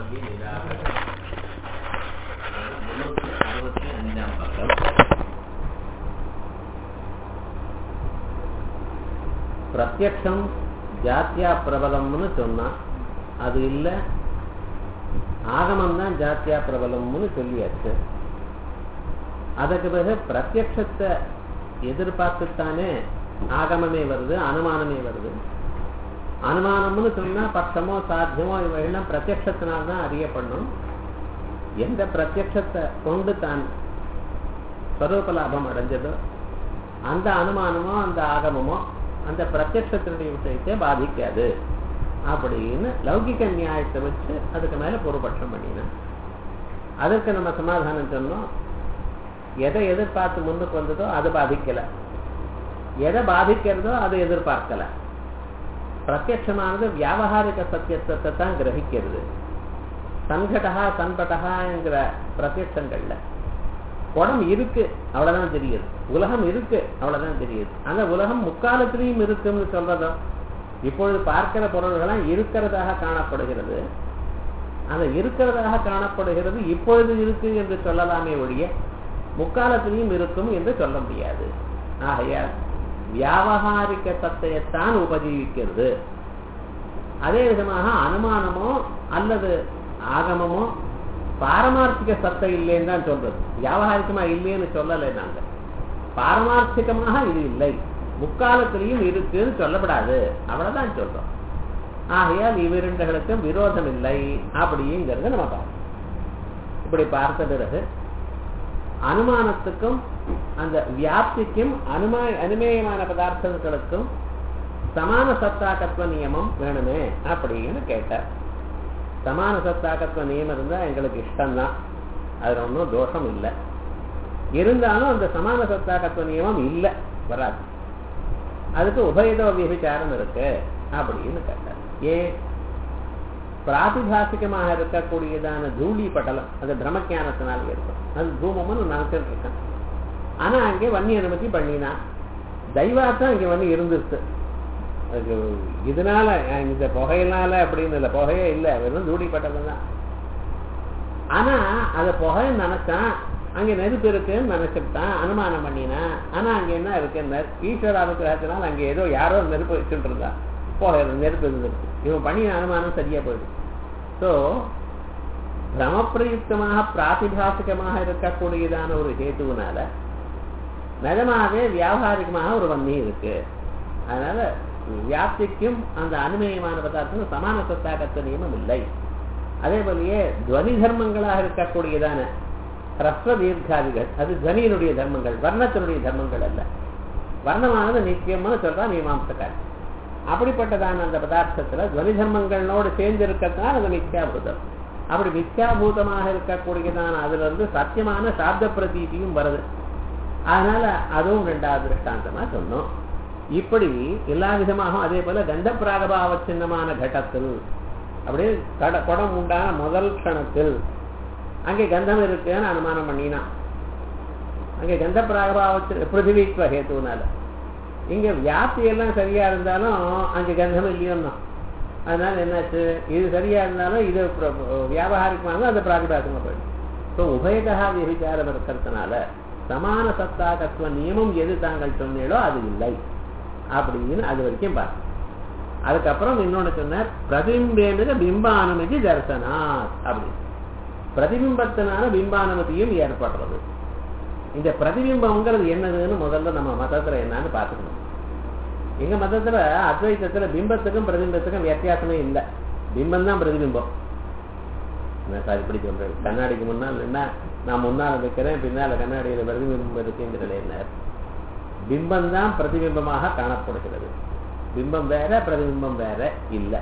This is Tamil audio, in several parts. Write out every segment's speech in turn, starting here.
சொல்லி நிராகரணம் முன்னூற்றி அறுபத்தி அஞ்சாம் பக்கம் பிரத்யக்ஷம் ஜாத்தியா பிரபலம்னு சொன்னா அது இல்லை ஆகமம் தான் ஜாத்தியா பிரபலம்னு சொல்லியாச்சு அதுக்கு பிறகு பிரத்யக்ஷத்தை எதிர்பார்த்துத்தானே ஆகமமே வருது அனுமானமே வருது அனுமானம்னு சொன்னா பட்சமோ சாத்தியமோ இவைகள்லாம் பிரத்யக்ஷத்தினால்தான் அறியப்படணும் எந்த பிரத்யக்ஷத்தை கொண்டு தான் ஸ்வரூப லாபம் அடைஞ்சதோ அந்த அனுமானமோ அந்த ஆகமமோ அந்த பிரத்யக்ஷத்தினுடைய விஷயத்தை பாதிக்காது அப்படின்னு லௌகிக நியாயத்தை வச்சு அதுக்கு மேல பூர்வபட்சம் பண்ணினேன் அதற்கு நம்ம சமாதானம் சொன்னோம் எதை எதிர்பார்த்து முன்னுக்கு வந்ததோ அது பாதிக்கல எதை பாதிக்கிறதோ அதை எதிர்பார்க்கல பிரத்யமானது வியாபகாரிக சத்தியத்தை தான் கிரகிக்கிறது சன்கடகா சன்பட்டகாங்கிற பிரத்யங்கள்ல குடம் இருக்கு அவ்வளவுதான் தெரியுது உலகம் இருக்கு அவ்வளவுதான் தெரியுது அந்த உலகம் முக்காலத்திலையும் இருக்குன்னு சொல்றதோ இப்பொழுது பார்க்கிற பொருள்களாம் இருக்கிறதாக காணப்படுகிறது அந்த இருக்கிறதாக காணப்படுகிறது இப்பொழுது இருக்கு என்று சொல்லலாமே ஒழிய முக்காலத்திலையும் இருக்கும் என்று சொல்ல முடியாது ஆகையால் வியாபகாரிக சத்தையத்தான் உபஜீவிக்கிறது அதே விதமாக அனுமானமோ அல்லது ஆகமமோ பாரமார்த்திக சத்தை இல்லைன்னு தான் சொல்றது வியாபகாரிகமா இல்லைன்னு சொல்லலை நாங்க பாரமார்த்திகமாக இது இல்லை முக்காலத்திலையும் இருக்குன்னு சொல்லப்படாது அவ்வளவுதான் சொல்றோம் ஆகையால் இவ்விரண்டுகளுக்கும் விரோதம் இல்லை அப்படிங்கிறத நம்ம பார்க்கணும் இப்படி பார்த்த பிறகு அனுமானத்துக்கும் அந்த வியாப்திக்கும் அனுமா அனுமேயமான பதார்த்தங்களுக்கும் சமான சத்தாக்கத்துவ நியமம் வேணுமே அப்படின்னு கேட்டார் சமான சத்தாக்கத்துவ நியமம் இருந்தா எங்களுக்கு இஷ்டம்தான் அதுல ஒன்றும் தோஷம் இல்லை இருந்தாலும் அந்த சமான சத்தாக்கத்துவ நியமம் இல்லை வராது அதுக்கு உபயதோ விபச்சாரம் இருக்கு அப்படின்னு கேட்டார் ஏன் பிராதிபாசிகமாக இருக்கக்கூடியதான தூளி படலம் அது பிரம்மஜானத்தினால் இருக்கும் அது தூமம்னு நினைச்சிட்டு இருக்கேன் ஆனா அங்கே வன்னி அனுமதி பண்ணினா தெய்வாத்தான் இங்க வந்து இருந்துச்சு அதுக்கு இதனால இந்த புகையினால அப்படின்னு இல்லை புகையே இல்லை வெறும் தூடி பட்டலம் தான் ஆனா அத புகைன்னு நினைச்சான் அங்க நெருப்பு இருக்குன்னு நினைச்சுட்டான் அனுமானம் பண்ணினா ஆனா அங்க என்ன இருக்குன்னு ஈஸ்வர அனுகிரகத்தினால் அங்க ஏதோ யாரோ நெருப்பு வச்சுட்டு இருந்தா புகை நெருப்பு இருந்திருக்கு இவன் பண்ணின அனுமானம் சரியா போயிடுது ஸோ பிரமப்பிரயுக்தமாக பிராத்திபாசிகமாக இருக்கக்கூடியதான ஒரு ஹேத்துவனால நிஜமாகவே வியாபாரிகமாக ஒரு வன்னி இருக்கு அதனால வியாப்திக்கும் அந்த அனுமயமான பதார்த்தம் சமான சத்தாகத்த நியமம் இல்லை அதே போலயே துவனி தர்மங்களாக இருக்கக்கூடியதான ரஸ்வ தீர்க்காதிகள் அது துவனியினுடைய தர்மங்கள் வர்ணத்தினுடைய தர்மங்கள் அல்ல வர்ணமானது நித்தியம்னு சொல்றா மீமாம்சக்காரி அப்படிப்பட்டதான அந்த பதார்த்தத்துல துவனி தர்மங்களோடு சேர்ந்து இருக்கிறதுனால அது மித்யாபூதம் அப்படி மித்யாபூதமாக இருக்கக்கூடியதான அதுல இருந்து சத்தியமான சாப்த பிரதீதியும் வருது அதனால அதுவும் ரெண்டாவது திருஷ்டாந்தமா சொன்னோம் இப்படி எல்லா விதமாகவும் அதே போல கந்த பிராகபாவ சின்னமான கட்டத்தில் அப்படியே கட குடம் உண்டான முதல் க்ஷணத்தில் அங்கே கந்தம் இருக்குன்னு அனுமானம் பண்ணினான் அங்கே கந்த பிராகபாவ பிருத்திவித்வ ஹேத்துனால இங்க வியாப்தி எல்லாம் சரியா இருந்தாலும் அங்க கந்தம் இல்லையோன்னா அதனால என்னாச்சு இது சரியா இருந்தாலும் இது வியாபகாரிகமாக அந்த பிராதிபாசமா போயிடும் ஸோ உபயதா விபிச்சாரம் இருக்கிறதுனால சமான சத்தாகத்துவ நியமம் எது தாங்கள் சொன்னீங்களோ அது இல்லை அப்படின்னு அது வரைக்கும் பார்த்து அதுக்கப்புறம் இன்னொன்னு சொன்னார் பிரதிபிம்பேந்திர பிம்பானுமதி தர்சனாத் அப்படி பிரதிபிம்பத்தினால பிம்பானுமதியும் ஏற்படுறது இந்த பிரதிபிம்பம்ங்கிறது என்னதுன்னு முதல்ல நம்ம மதத்துல என்னன்னு பார்த்துக்கணும் எங்க மதத்துல அத்வைத்தத்துல பிம்பத்துக்கும் பிரதிபிம்பத்துக்கும் வித்தியாசமே இல்லை பிம்பம் தான் பிரதிபிம்பம் என்ன சார் இப்படி சொல்றேன் கண்ணாடிக்கு முன்னால் என்ன நான் முன்னால் வைக்கிறேன் பின்னால கண்ணாடியில பிரதிபிம்பம் இருக்குங்கிறது என்ன பிம்பம் தான் பிரதிபிம்பமாக காணப்படுகிறது பிம்பம் வேற பிரதிபிம்பம் வேற இல்லை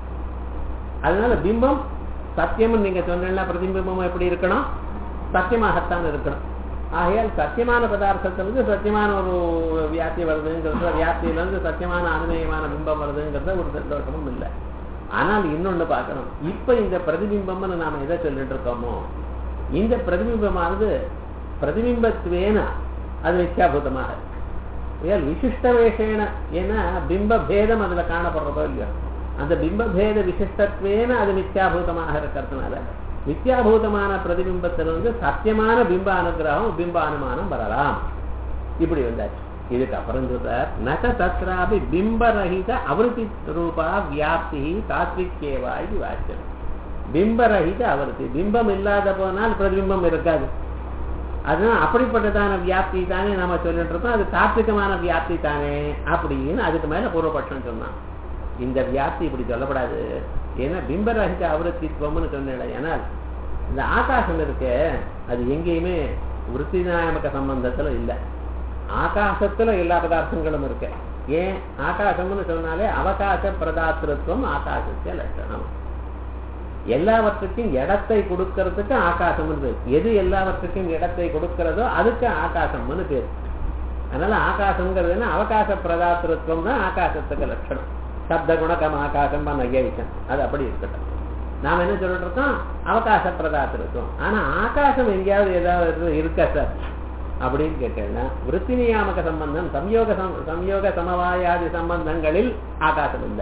அதனால பிம்பம் சத்தியம் நீங்க சொன்னா பிரதிபிம்பம் எப்படி இருக்கணும் சத்தியமாகத்தான் இருக்கணும் ஆகையால் சத்தியமான பதார்த்தத்திலிருந்து சத்தியமான ஒரு வியாப்தி வருதுங்கிறது வியாப்தியிலிருந்து சத்தியமான அனுமயமான பிம்பம் வருதுங்கிறத ஒரு சந்தோஷமும் இல்லை ஆனால் இன்னொன்னு பார்க்கணும் இப்ப இந்த பிரதிபிம்பம்னு நாம எதை சொல்லிட்டு இருக்கோமோ இந்த பிரதிபிம்பமானது பிரதிபிம்பத்துவேன அது மித்யாபூதமாக ஏன் விசிஷ்ட வேஷேன ஏன்னா பிம்ப பேதம் அதுல காணப்படுறதோ இல்லையோ அந்த பிம்பபேத விசிஷ்டத்வேன அது மித்யாபூதமாக இருக்கிறதுனால மித்யாபூதமான பிரதிபிம்பத்திலிருந்து சத்தியமான பிம்ப அனுகிரகம் பிம்ப அனுமானம் வரலாம் இப்படி வந்தாச்சு இதுக்கு அப்புறம் சொல்றார் நக தத்ராபி பிம்பரகித அவருத்தி ரூபா வியாப்தி தாத்விக்கேவா இது வாக்கியம் பிம்பரகித அவருத்தி பிம்பம் இல்லாத போனால் பிரதிபிம்பம் இருக்காது அதுதான் அப்படிப்பட்டதான வியாப்தி தானே நம்ம சொல்லிட்டு இருக்கோம் அது தாத்விகமான வியாப்தி தானே அப்படின்னு அதுக்கு மேல பூர்வபட்சம் சொன்னான் இந்த வியாப்தி இப்படி சொல்லப்படாது ஏன்னா பிம்பரகித அவருத்தித்வம்னு சொன்னேன் ஏன்னால் இந்த ஆகாசம் இருக்கு அது எங்கேயுமே விருத்தி நியாயமக சம்பந்தத்துல இல்லை ஆகாசத்துல எல்லா பதார்த்தங்களும் இருக்கு ஏன் ஆகாசம்னு சொன்னாலே அவகாச பிரதாத்திருத்துவம் ஆகாசத்திய லட்சணம் எல்லாவற்றுக்கும் இடத்தை கொடுக்கறதுக்கு ஆகாசம்னு பேர் எது எல்லாவற்றுக்கும் இடத்தை கொடுக்கிறதோ அதுக்கு ஆகாசம்னு பேர் அதனால ஆகாசங்கிறதுன்னா அவகாச பிரதாத்திருத்துவம் தான் ஆகாசத்துக்கு லட்சணம் சப்த குணகம் ஆகாசம் நகைக்கம் அது அப்படி இருக்கட்டும் நாம என்ன சொல்லிட்டு இருக்கோம் அவகாச பிரதாத்திருத்துவம் ஆனா ஆகாசம் எங்கேயாவது ஏதாவது இருக்கா சார் அப்படின்னு கேட்டேன்னா விருத்தி நியாமக சம்பந்தம் சம்யோக சம்யோக சமவாயாதி சம்பந்தங்களில் ஆகாசம் இல்லை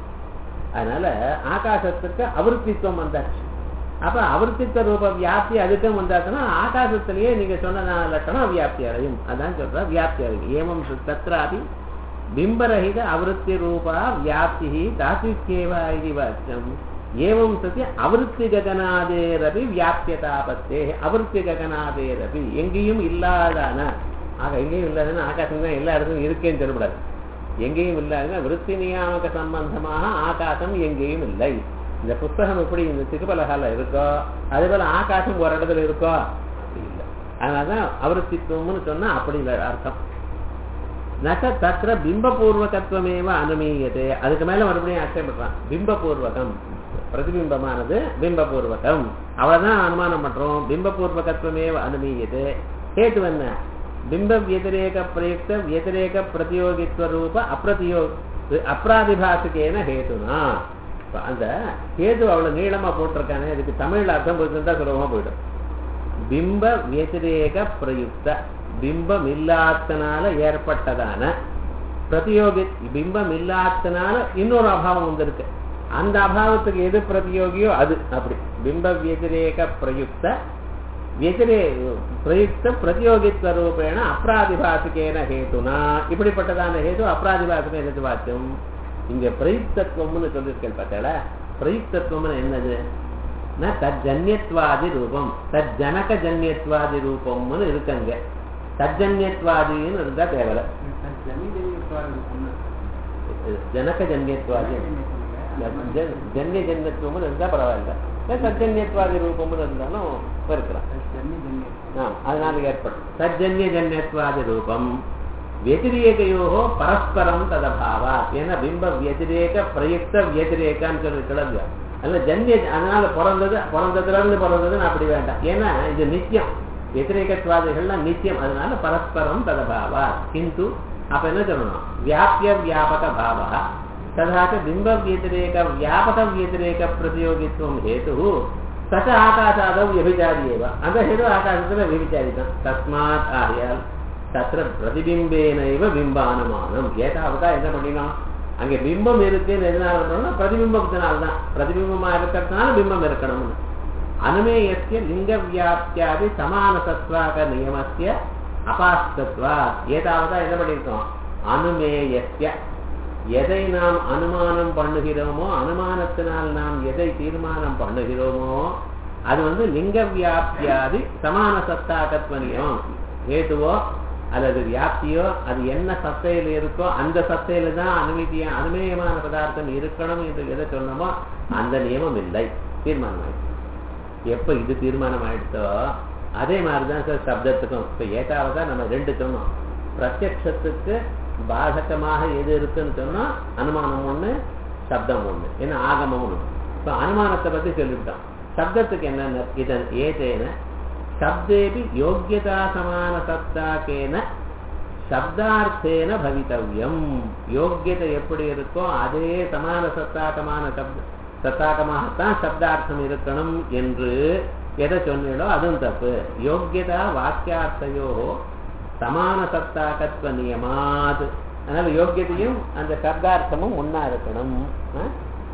அதனால ஆகாசத்துக்கு அவருத்தித்துவம் வந்தாச்சு அப்ப அவருத்தித்த ரூப வியாப்தி அதுக்கும் வந்தாச்சுன்னா ஆகாசத்திலேயே நீங்க சொன்ன லட்சணம் வியாப்தி அடையும் அதான் சொல்ற வியாப்தி அடையும் ஏமம் தத்ராபி பிம்பரகித அவருத்தி ரூபா வியாப்தி தாத்விக்கேவா இது வாக்கியம் ஏவம் சதி அவருத்தி ககனாதேரபி வியாபியதாபத்தே அவருத்தி ககனாதேரபி எங்கேயும் இல்லாதான ஆக எங்கேயும் இல்லாதன ஆகாசம் தான் எல்லா இடத்துலையும் இருக்கேன்னு சொல்லக்கூடாது எங்கேயும் இல்லாதுன்னா விருத்தி நியாமக சம்பந்தமாக ஆகாசம் எங்கேயும் இல்லை இந்த புஸ்தகம் எப்படி இந்த திருப்பலகால இருக்கோ அதே போல ஆகாசம் ஒரு இடத்துல இருக்கோ அப்படி இல்லை அதனாலதான் அவருத்தித்துவம்னு சொன்னா அப்படி இல்லை அர்த்தம் நக தத்திர பிம்பபூர்வகத்துவமேவ அனுமீயது அதுக்கு மேல மறுபடியும் ஆட்சேபடுறான் பிம்பபூர்வகம் பிரதிபிம்பமானது பிம்பபூர்வகம் அவ்வளவுதான் அனுமானம் பண்றோம் பிம்பபூர்வகத்துவமேவ அனுமீயது கேட்டு என்ன பிம்ப வியதிரேக பிரயுக்த வியதிரேக பிரதியோகித்துவ ரூப அப்பிரதியோ அப்ராதிபாசிகேன ஹேதுனா அந்த ஹேது அவ்வளவு நீளமா போட்டிருக்கானே இதுக்கு தமிழ்ல அர்த்தம் போயிருந்தா சுலபமா போயிடும் பிம்ப வியதிரேக பிரயுக்த பிம்பம் இல்லாதனால ஏற்பட்டதான பிரதியோகி பிம்பம் இல்லாதனால இன்னொரு அபாவம் வந்திருக்கு அந்த அபாவத்துக்கு எது பிரதியோகியோ அது அப்படி பிம்ப வியதிரேக பிரயுக்த ವ್ಯತಿರೇ ಪ್ರಯುಕ್ತ ಪ್ರತಿಯೋಗಿತ್ವ ರೂಪೇಣ ಅಪ್ರಾದಿಭಾಸಿಕೇನ ಹೇತುನಾ இப்படிப்பட்டதான ஹேது அப்ராதிபாசிக என்னது வாக்கியம் இங்க பிரயுக்தத்துவம்னு சொல்லியிருக்கேன் பார்த்தால பிரயுக்தத்துவம்னு என்னது தஜன்யத்வாதி ரூபம் தஜ்ஜனக ஜன்யத்வாதி ரூபம்னு இருக்குங்க தஜன்யத்வாதின்னு இருந்தா தேவல ஜனக ஜன்யத்வாதி ஜன்ய ஜன்யத்துவம்னு இருந்தா பரவாயில்ல சஜன்யத்வாதி ரூபம்னு இருந்தாலும் இருக்கலாம் அதனால ஏற்படும் சஜன்ய ஜன்யத்வாதி ரூபம் வெதிரேகையோ பரஸ்பரம் ததபாவா ஏன்னா பிம்ப வெதிரேக பிரயுக்த வெதிரேகான்னு சொல்லி கிளம்பு அதனால ஜன்ய அதனால பிறந்தது பிறந்ததுல இருந்து பிறந்ததுன்னு அப்படி வேண்டாம் ஏன்னா இது நித்தியம் வெதிரேகத்வாதிகள்லாம் நித்தியம் அதனால பரஸ்பரம் ததபாவா கிந்து அப்ப என்ன சொல்லணும் வியாபிய வியாபக பாவா तथा च बिम्बव्यतिरेक व्यापकव्यतिरेकप्रतियोगित्वं हेतुः स च आकाशादौ व्यभिचारी एव अतः हेतु आकाशத்துல व्यभिचारितं तस्मात् ஆகையால் தத்திர பிரதிபிம்பேனைவ பிம்பானுமானம் ஏதாவதா என்ன பண்ணினோம் அங்க பிம்பம் இருக்குன்னு எதனால பண்ணோம்னா பிரதிபிம்பத்தினால்தான் பிரதிபிம்பமா இருக்கிறதுனால பிம்பம் இருக்கணும்னு அனுமேயஸ்ய லிங்க வியாப்தியாதி சமான சத்வாக நியமஸ்ய அபாஸ்தத்வா ஏதாவதா என்ன பண்ணியிருக்கோம் அனுமேயஸ்ய எதை நாம் அனுமானம் பண்ணுகிறோமோ அனுமானத்தினால் நாம் எதை தீர்மானம் பண்ணுகிறோமோ அது வந்து லிங்க வியாப்தியாதி சமான சத்தாகத்வனியம் ஹேதுவோ அல்லது வியாப்தியோ அது என்ன சத்தையில் இருக்கோ அந்த சத்தையில தான் அனுமதிய அனுமேயமான பதார்த்தம் இருக்கணும் என்று எதை சொன்னோமோ அந்த நியமம் இல்லை தீர்மானம் ஆயிடுச்சு எப்ப இது தீர்மானம் ஆயிடுச்சோ அதே மாதிரிதான் சார் சப்தத்துக்கும் இப்ப ஏதாவது நம்ம ரெண்டு சொன்னோம் பிரத்யக்ஷத்துக்கு பாதகமாக எது இருக்குன்னு சொன்னா அனுமானம் ஒண்ணு சப்தம் ஒண்ணு ஏன்னா ஆகமம் ஒண்ணு இப்ப அனுமானத்தை பத்தி சொல்லிவிட்டோம் சப்தத்துக்கு என்ன இதன் ஏதேன சப்தேபி யோக்கியதா சமான சப்தாக்கேன சப்தார்த்தேன பவித்தவ்யம் யோக்கியதை எப்படி இருக்கோ அதே சமான சத்தாக்கமான சப்த சத்தாக்கமாகத்தான் சப்தார்த்தம் இருக்கணும் என்று எதை சொன்னீங்களோ அதுவும் தப்பு யோக்கியதா வாக்கியார்த்தையோ சமான சத்தாக்கத்துவ நியமாத் அதனால யோக்கியத்தையும் அந்த சப்தார்த்தமும் ஒன்னா இருக்கணும்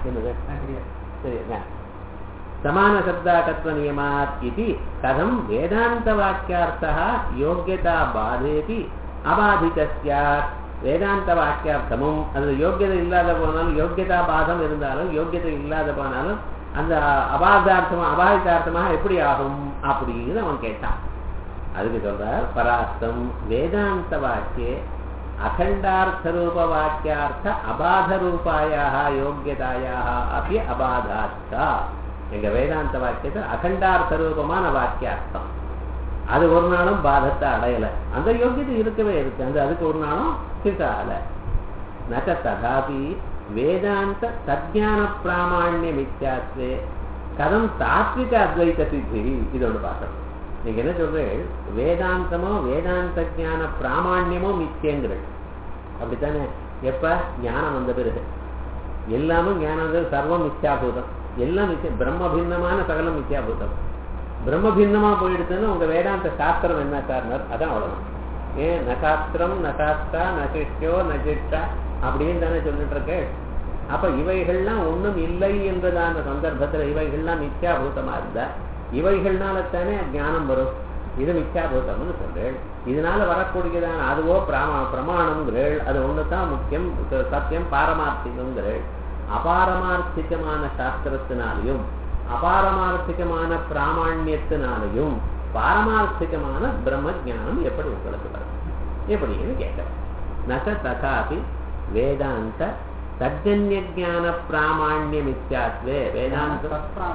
என்னது சரி என்ன समानशब्दाकत्वनियमात् इति कथं वेदान्तवाक्यार्थः योग्यता बाधेति அபாதித ஸ்யாத் வேதாந்த வாக்கியார்த்தமும் அது யோக்கியதை இல்லாத போனாலும் யோக்கியதா பாதம் இருந்தாலும் யோக்கியதை இல்லாத போனாலும் அந்த அபாதார்த்தமா அபாதிதார்த்தமாக எப்படி ஆகும் அப்படின்னு அவன் கேட்டான் அதுக்கு சொல்றார் பராஸ்தம் வேதாந்த வாக்கியே அகண்டார்த்தரூப வாக்கியார்த்த அபாதரூபாயாக யோக்கியதாயாக அப்படி அபாதார்த்தா எங்க வேதாந்த வாக்கியத்தை அகண்டார்த்த ரூபமான வாக்கியார்த்தம் அது ஒரு நாளும் பாதத்தை அடையல அந்த யோக்கியதை இருக்கவே இருக்கு அந்த அதுக்கு ஒரு நாளும் சித்தாகல நச்ச ததாபி வேதாந்த சஜான பிராமாண்ய மித்யாத்வே கதம் தாத்விக அத்வைத சித்தி இது ஒன்று பார்க்கணும் நீங்க என்ன சொல்றீங்க வேதாந்தமோ வேதாந்த ஜான பிராமாண்யமோ மித்தியங்கள் அப்படித்தானே எப்ப ஞானம் வந்த பிறகு எல்லாமும் ஞானம் வந்தது சர்வம் மித்யாபூதம் எல்லாம் மித்தியம் பிரம்ம பின்னமான சகலம் மித்யாபூதம் பிரம்ம பின்னமா போயிடுச்சுன்னு உங்க வேதாந்த சாஸ்திரம் என்ன சார்னர் அதான் அவ்வளவுதான் ஏன் நசாஸ்திரம் நசாஸ்தா நசிஷ்யோ நசிஷ்டா அப்படின்னு தானே சொல்லிட்டு இருக்கு அப்ப இவைகள்லாம் ஒண்ணும் இல்லை என்பதான சந்தர்ப்பத்துல இவைகள்லாம் மித்யாபூதமா இருந்தா இவைகள்னால தானே ஞானம் வரும் இது மித்யாபூதம்னு சொல்றேன் இதனால வரக்கூடியதான அதுவோ பிரமா பிரமாணம்ங்கிறேள் அது ஒண்ணுதான் முக்கியம் சத்தியம் பாரமார்த்திகங்கிறேள் அபாரமார்த்திகமான சாஸ்திரத்தினாலையும் அபாரமார்த்திகமான பிராமாண்யத்தினாலையும் பாரமார்த்திகமான பிரம்ம ஜானம் எப்படி உங்களுக்கு வரும் எப்படின்னு கேட்கிறேன் நச ததாபி வேதாந்த தஜன்ய ஜான பிராமாண்யமித்யாத்வே வேதாந்த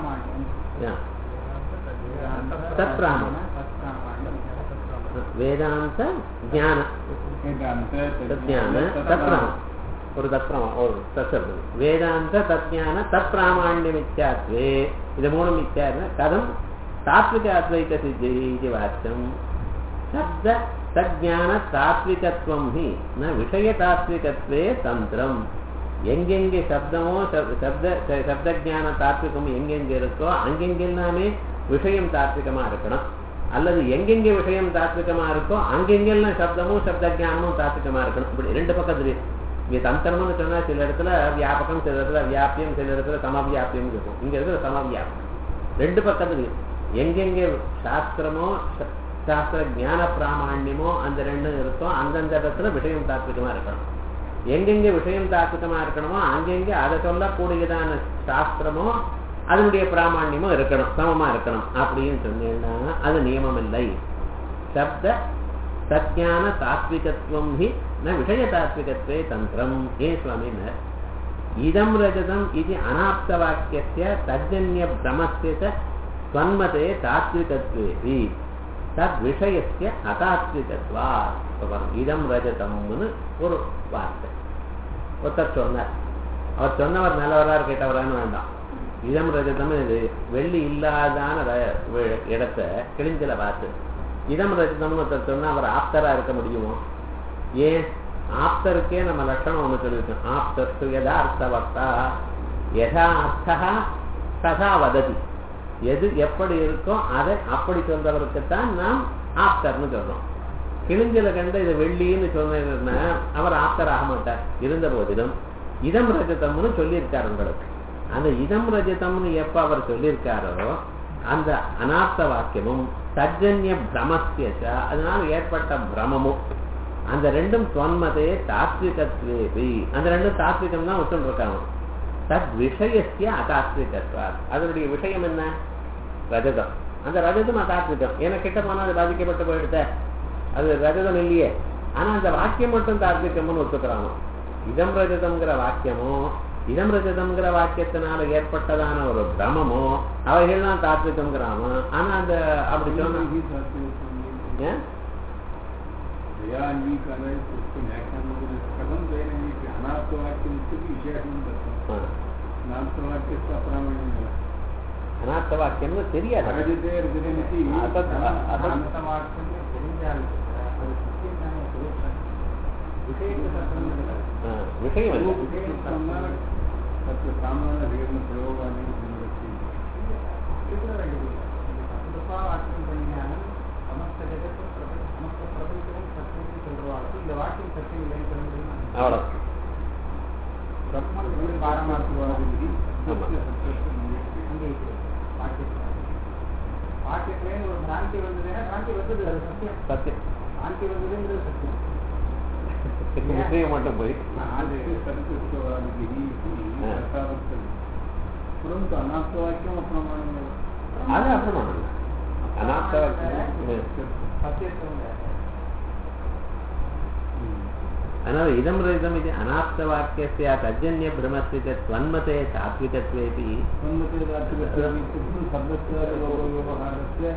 தற்பிராமணம் வேதாந்த ஜான தஜான தற்பிராமம் ஒரு தத்பிரமா ஒரு தத்சப்து வேதாந்த தஜான தற்பிராமாண்யமித்யாத்வே இது மூணு மித்யா கதம் தாத்விக அத்வைத சித்தி இது வாக்கியம் சப்த சஜான தாத்விகத்துவம் ஹி ந விஷய தாத்விகத்வே தந்திரம் எங்கெங்கே சப்தமோ சப்த சப்த ஜான தாத்விகம் எங்கெங்க இருக்கோ அங்கெங்கெல்லாமே விஷயம் தாத்விகமா இருக்கணும் அல்லது எங்கெங்கே விஷயம் தாத்விகமா இருக்கோ அங்கெங்கெல்லாம் சப்தமும் சப்த ஜானமும் தாத்விகமா இருக்கணும் இப்படி ரெண்டு பக்கத்துல இங்க தந்திரம்னு சொன்னா சில இடத்துல வியாபகம் சில இடத்துல வியாபியம் சில இடத்துல சமவியாபியம் இருக்கும் இங்க இருக்கிற சமவியாபம் ரெண்டு பக்கத்துலயும் எங்கெங்கே சாஸ்திரமோ சாஸ்திர ஞான பிராமாண்யமோ அந்த ரெண்டும் இருக்கோ அந்தந்த இடத்துல விஷயம் தாத்விகமா இருக்கணும் எங்கெங்க விஷயம் தாத்விகமா இருக்கணுமோ அங்கெங்க அதை சொல்லக்கூடியதான சாஸ்திரமோ அதனுடைய பிராமாண்யமும் இருக்கணும் சமமா இருக்கணும் அப்படின்னு சொன்னீங்கன்னா அது நியமம் இல்லை சப்த சத்யான தாத்விகத்துவம் ஹி ந விஷய தாத்விகத்வே தந்திரம் ஏ சுவாமினர் இதம் ரஜதம் இது அனாப்த வாக்கிய தஜன்ய பிரமஸ்ய ஸ்வன்மதே தாத்விகத்வே தத் விஷயஸ்ய அதாத்விகத்வா இதம் ரஜதம்னு ஒரு வார்த்தை ஒருத்தர் சொன்னார் அவர் சொன்னவர் நல்லவரார் கேட்டவரான்னு வேண்டாம் இதம் ரஜதம் இது வெள்ளி இல்லாதான இடத்த கிழிஞ்சல பார்த்து இதம் ரஜதம்னு ஒருத்தர் சொன்னா அவர் ஆப்தரா இருக்க முடியுமோ ஏன் ஆப்தருக்கே நம்ம லட்சணம் ஒன்று சொல்லியிருக்கோம் ஆப்தஸ்து யதார்த்த வக்தா யதா அர்த்தா ததா வததி எது எப்படி இருக்கோ அதை அப்படி சொல்றவருக்குத்தான் நாம் ஆப்தர்னு சொல்றோம் கிழிஞ்சல கண்ட இது வெள்ளின்னு சொன்னா அவர் ஆப்தர் ஆக மாட்டார் இருந்த போதிலும் இதம் ரஜதம்னு சொல்லியிருக்காரு உங்களுக்கு அந்த இதம் ரஜதம்னு எப்ப அவர் சொல்லியிருக்காரோ அந்த அனாப்த வாக்கியமும் சஜன்ய பிரமஸ்யச்ச அதனால ஏற்பட்ட பிரமமும் அந்த ரெண்டும் தொன்மதே தாத்விகத்வேபி அந்த ரெண்டும் தாத்விகம் தான் ஒத்துன்னு இருக்காங்க தத் விஷயசிய அதாத்விகத்வாத் அதனுடைய விஷயம் என்ன ரஜதம் அந்த ரஜதம் அதாத்விகம் ஏன்னா கிட்ட போனா அது பாதிக்கப்பட்டு போயிடுத்த அது ரஜதம் இல்லையே ஆனா அந்த வாக்கியம் மட்டும் தாத்விகம்னு ஒத்துக்கிறாங்க இதம் ரஜதம்ங்கிற வாக்கியமோ இதம் ரஜதம்ங்கிற வாக்கியத்தினால ஏற்பட்டதான ஒரு பிரமமோ அவைகள்லாம் தாத்விகம்ங்கிறாம ஆனா அந்த அப்படி சொன்ன அனாத்த வாக்கியம்னு தெரியாது விஷயம் இந்த வாக்கியம் சத்தியம் இல்லைன்னு சொல்ல முடியுமா அவ்வளவு பிரம்மன் பாரமார்த்தவாதிக்கு ஆமா. அங்கே பாக்கியத்திலே ஒரு பிராந்தி வந்ததுன்னா பிராந்தி வந்தது அது சத்தியம் சத்தியம் பிராந்தி வந்ததுங்கிறது சத்தியம் விஷயம் மட்டும் போய் परंतु अनाथवाक्यम अप्रमाण அது அப்புறம் அனாப்த सत्यत्वं அதனால இதம் ரहितम् इति अनाप्तवाक्यस्य तज्जन्यभ्रमस्य च त्वन्मते तात्विकत्वेऽपि शब्दस्य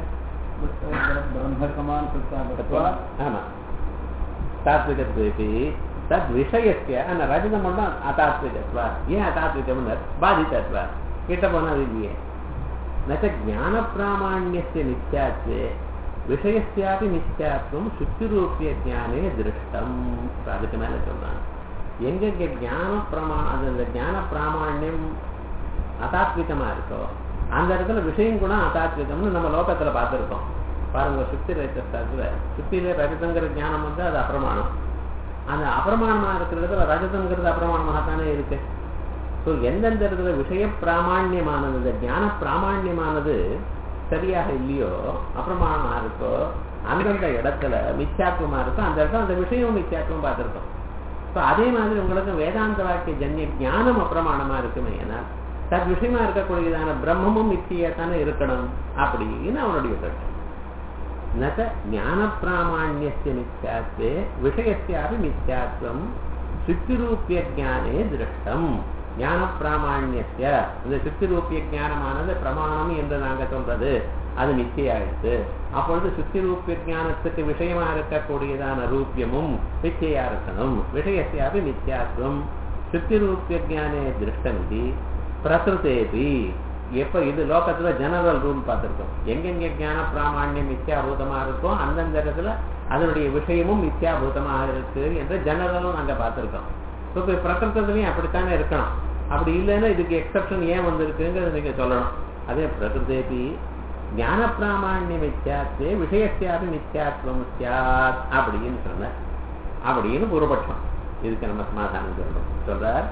ब्रह्मसमान तत्त्वा- ஆமா தாத்விகத்வேபி தத் விஷயस्य அந்த ரஜதம் மட்டும் அதாத்விகத்வா ஏன் அதாத்விகம்னு பாதித்தத்வா கிட்ட போனா அது இல்லையே நச்ச ஞான பிராமாண்யस्य நித்யாத்வே விஷயஸ்யாபி நித்யாத்வம் சுத்திரூபிய ஞானே திருஷ்டம் அதுக்கு மேல சொன்னான் எங்கெங்க ஞான பிரமா அது அந்த ஞான பிராமாண்யம் அதாத்விகமா இருக்கோ அந்த இடத்துல விஷயம் கூட அதாத்விகம்னு நம்ம லோகத்துல பார்த்திருக்கோம் பாருங்க சுத்தி ரஜத்துல சுத்தியில ரஜதங்கிற ஞானம் வந்து அது அப்பிரமாணம் அந்த அப்பிரமாணமா இருக்கிற இடத்துல ரஜதங்கிறது அப்பிரமாணமாக தானே இருக்கு ஸோ எந்தெந்த இடத்துல விஷய பிராமாண்யமானது இந்த ஞான பிராமாண்யமானது சரியாக இல்லையோ அப்பிரமாணமா இருக்கோ அந்தந்த இடத்துல மித்யாத்வமா இருக்கோ அந்த இடத்துல அந்த விஷயம் மித்யாத்வம் பார்த்திருக்கோம் ஸோ அதே மாதிரி உங்களுக்கு வேதாந்த வாக்கிய ஜன்ய ஞானம் அப்பிரமாணமா இருக்குமே ஏன்னா தத் விஷயமா இருக்கக்கூடியதான பிரம்மமும் மித்தியத்தானே இருக்கணும் அப்படின்னு அவனுடைய கருத்து நக ஞான பிராமாண்யஸ்ய மித்யாத்வே விஷயஸ்யாபி மித்யாத்வம் சுத்திரூபிய ஜானே திருஷ்டம் ஞான பிராமாண்யஸ்ய இந்த சுத்திரூபிய ஞானமானது பிரமாணம் என்று நாங்க சொல்றது அது மித்தியாயிடுது அப்பொழுது சுத்திரூபிய ஞானத்துக்கு விஷயமா இருக்கக்கூடியதான ரூபியமும் மித்தியா இருக்கணும் விஷயஸ்யாபி மித்யாத்வம் சுத்திரூபிய ஜானே திருஷ்டம் இது பிரசுதேபி எப்ப இது லோகத்துல ஜெனரல் ரூல் பார்த்திருக்கோம் எங்கெங்க ஞான பிராமாண்யம் மித்யாபூதமா இருக்கோ அந்தந்த இடத்துல அதனுடைய விஷயமும் மித்யாபூதமாக இருக்கு என்று ஜெனரலும் நாங்க பார்த்திருக்கோம் இப்போ பிரகிருத்தத்துலயும் அப்படித்தானே இருக்கணும் அப்படி இல்லைன்னா இதுக்கு எக்ஸப்ஷன் ஏன் வந்திருக்குங்கிறத நீங்க சொல்லணும் அதே பிரகிருதேபி ஞான பிராமாண்ய மித்யாத்வே விஷயத்தியாபி மித்யாத்வம் சியாத் அப்படின்னு சொன்ன அப்படின்னு பூர்வபட்சம் இதுக்கு நம்ம சமாதானம் சொல்லணும் சொல்றார்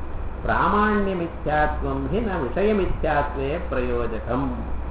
பிராமாண்யமித்யாத்வம் ஹி ந விஷயமித்யாத்வே பிரயோஜகம்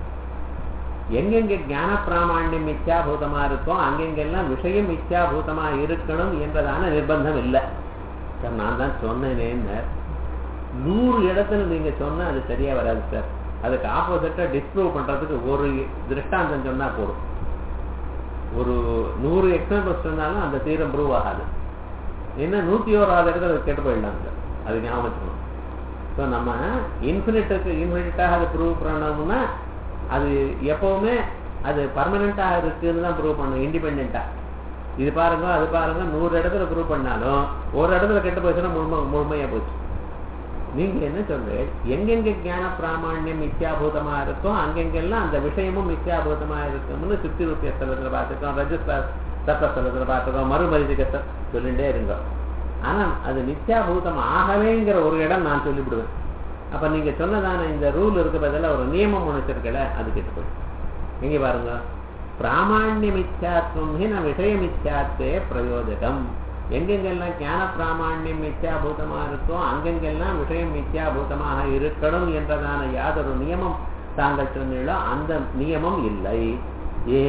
எங்கெங்க ஞான பிராமாண்யம் மித்யாபூதமா இருக்கோ அங்கெங்கெல்லாம் விஷயம் மித்யாபூதமா இருக்கணும் என்றதான நிர்பந்தம் இல்லை சார் நான் தான் சொன்னேனேன்னு நூறு இடத்துல நீங்க சொன்னா அது சரியா வராது சார் அதுக்கு ஆப்போசிட்டா டிஸ்ப்ரூவ் பண்றதுக்கு ஒரு திருஷ்டாந்தம் சொன்னா போதும் ஒரு நூறு எக்ஸாம்பிள்ஸ் சொன்னாலும் அந்த தீரம் ப்ரூவ் ஆகாது என்ன நூத்தி ஓராவது இடத்துல அது கெட்டு போயிடலாம் சார் அது ஞாபகம் வச்சுக்கணும் ஸோ நம்ம இன்ஃபினிட்டுக்கு இன்ஃபினிட்டாக அதை ப்ரூவ் பண்ணோம்னா அது எப்பவுமே அது பர்மனெண்ட்டாக இருக்குன்னு தான் ப்ரூவ் பண்ணணும் இண்டிபெண்ட்டாக இது பாருங்க அது பாருங்க நூறு இடத்துல ப்ரூவ் பண்ணாலும் ஒரு இடத்துல கெட்டு போச்சுன்னா முழுமை முழுமையா போச்சு நீங்க என்ன சொல்றீங்க எங்கெங்க ஞான பிராமாண்யம் மித்யாபூதமா இருக்கோ அங்கெங்கெல்லாம் அந்த விஷயமும் மித்யாபூதமா இருக்கும்னு சுத்தி ரூபிய ஸ்தலத்துல பார்த்துக்கோம் ரஜஸ்த சத்தஸ்தலத்துல பார்த்துக்கோம் மறுமரிதிக சொல்லிட்டே இருங்க ஆனா அது நித்யாபூதம் ஆகவேங்கிற ஒரு இடம் நான் சொல்லிவிடுவேன் அப்ப நீங்க சொன்னதான இந்த ரூல் இருக்க பதிலாக ஒரு நியமம் உணர்ச்சிருக்கல அது கெட்டு போயிடும் எங்க பாருங்க பிராமாண்ய மித்யாத்வம் ந விஷய மித்யாத்வே பிரயோஜகம் எங்கெங்கெல்லாம் ஞான பிராமாண்யம் மித்யாபூதமா இருக்கோ அங்கெங்கெல்லாம் விஷயம் மித்யாபூதமாக இருக்கணும் என்றதான யாதொரு நியமம் தாங்கள் சொன்னீங்களோ அந்த நியமம் இல்லை ஏ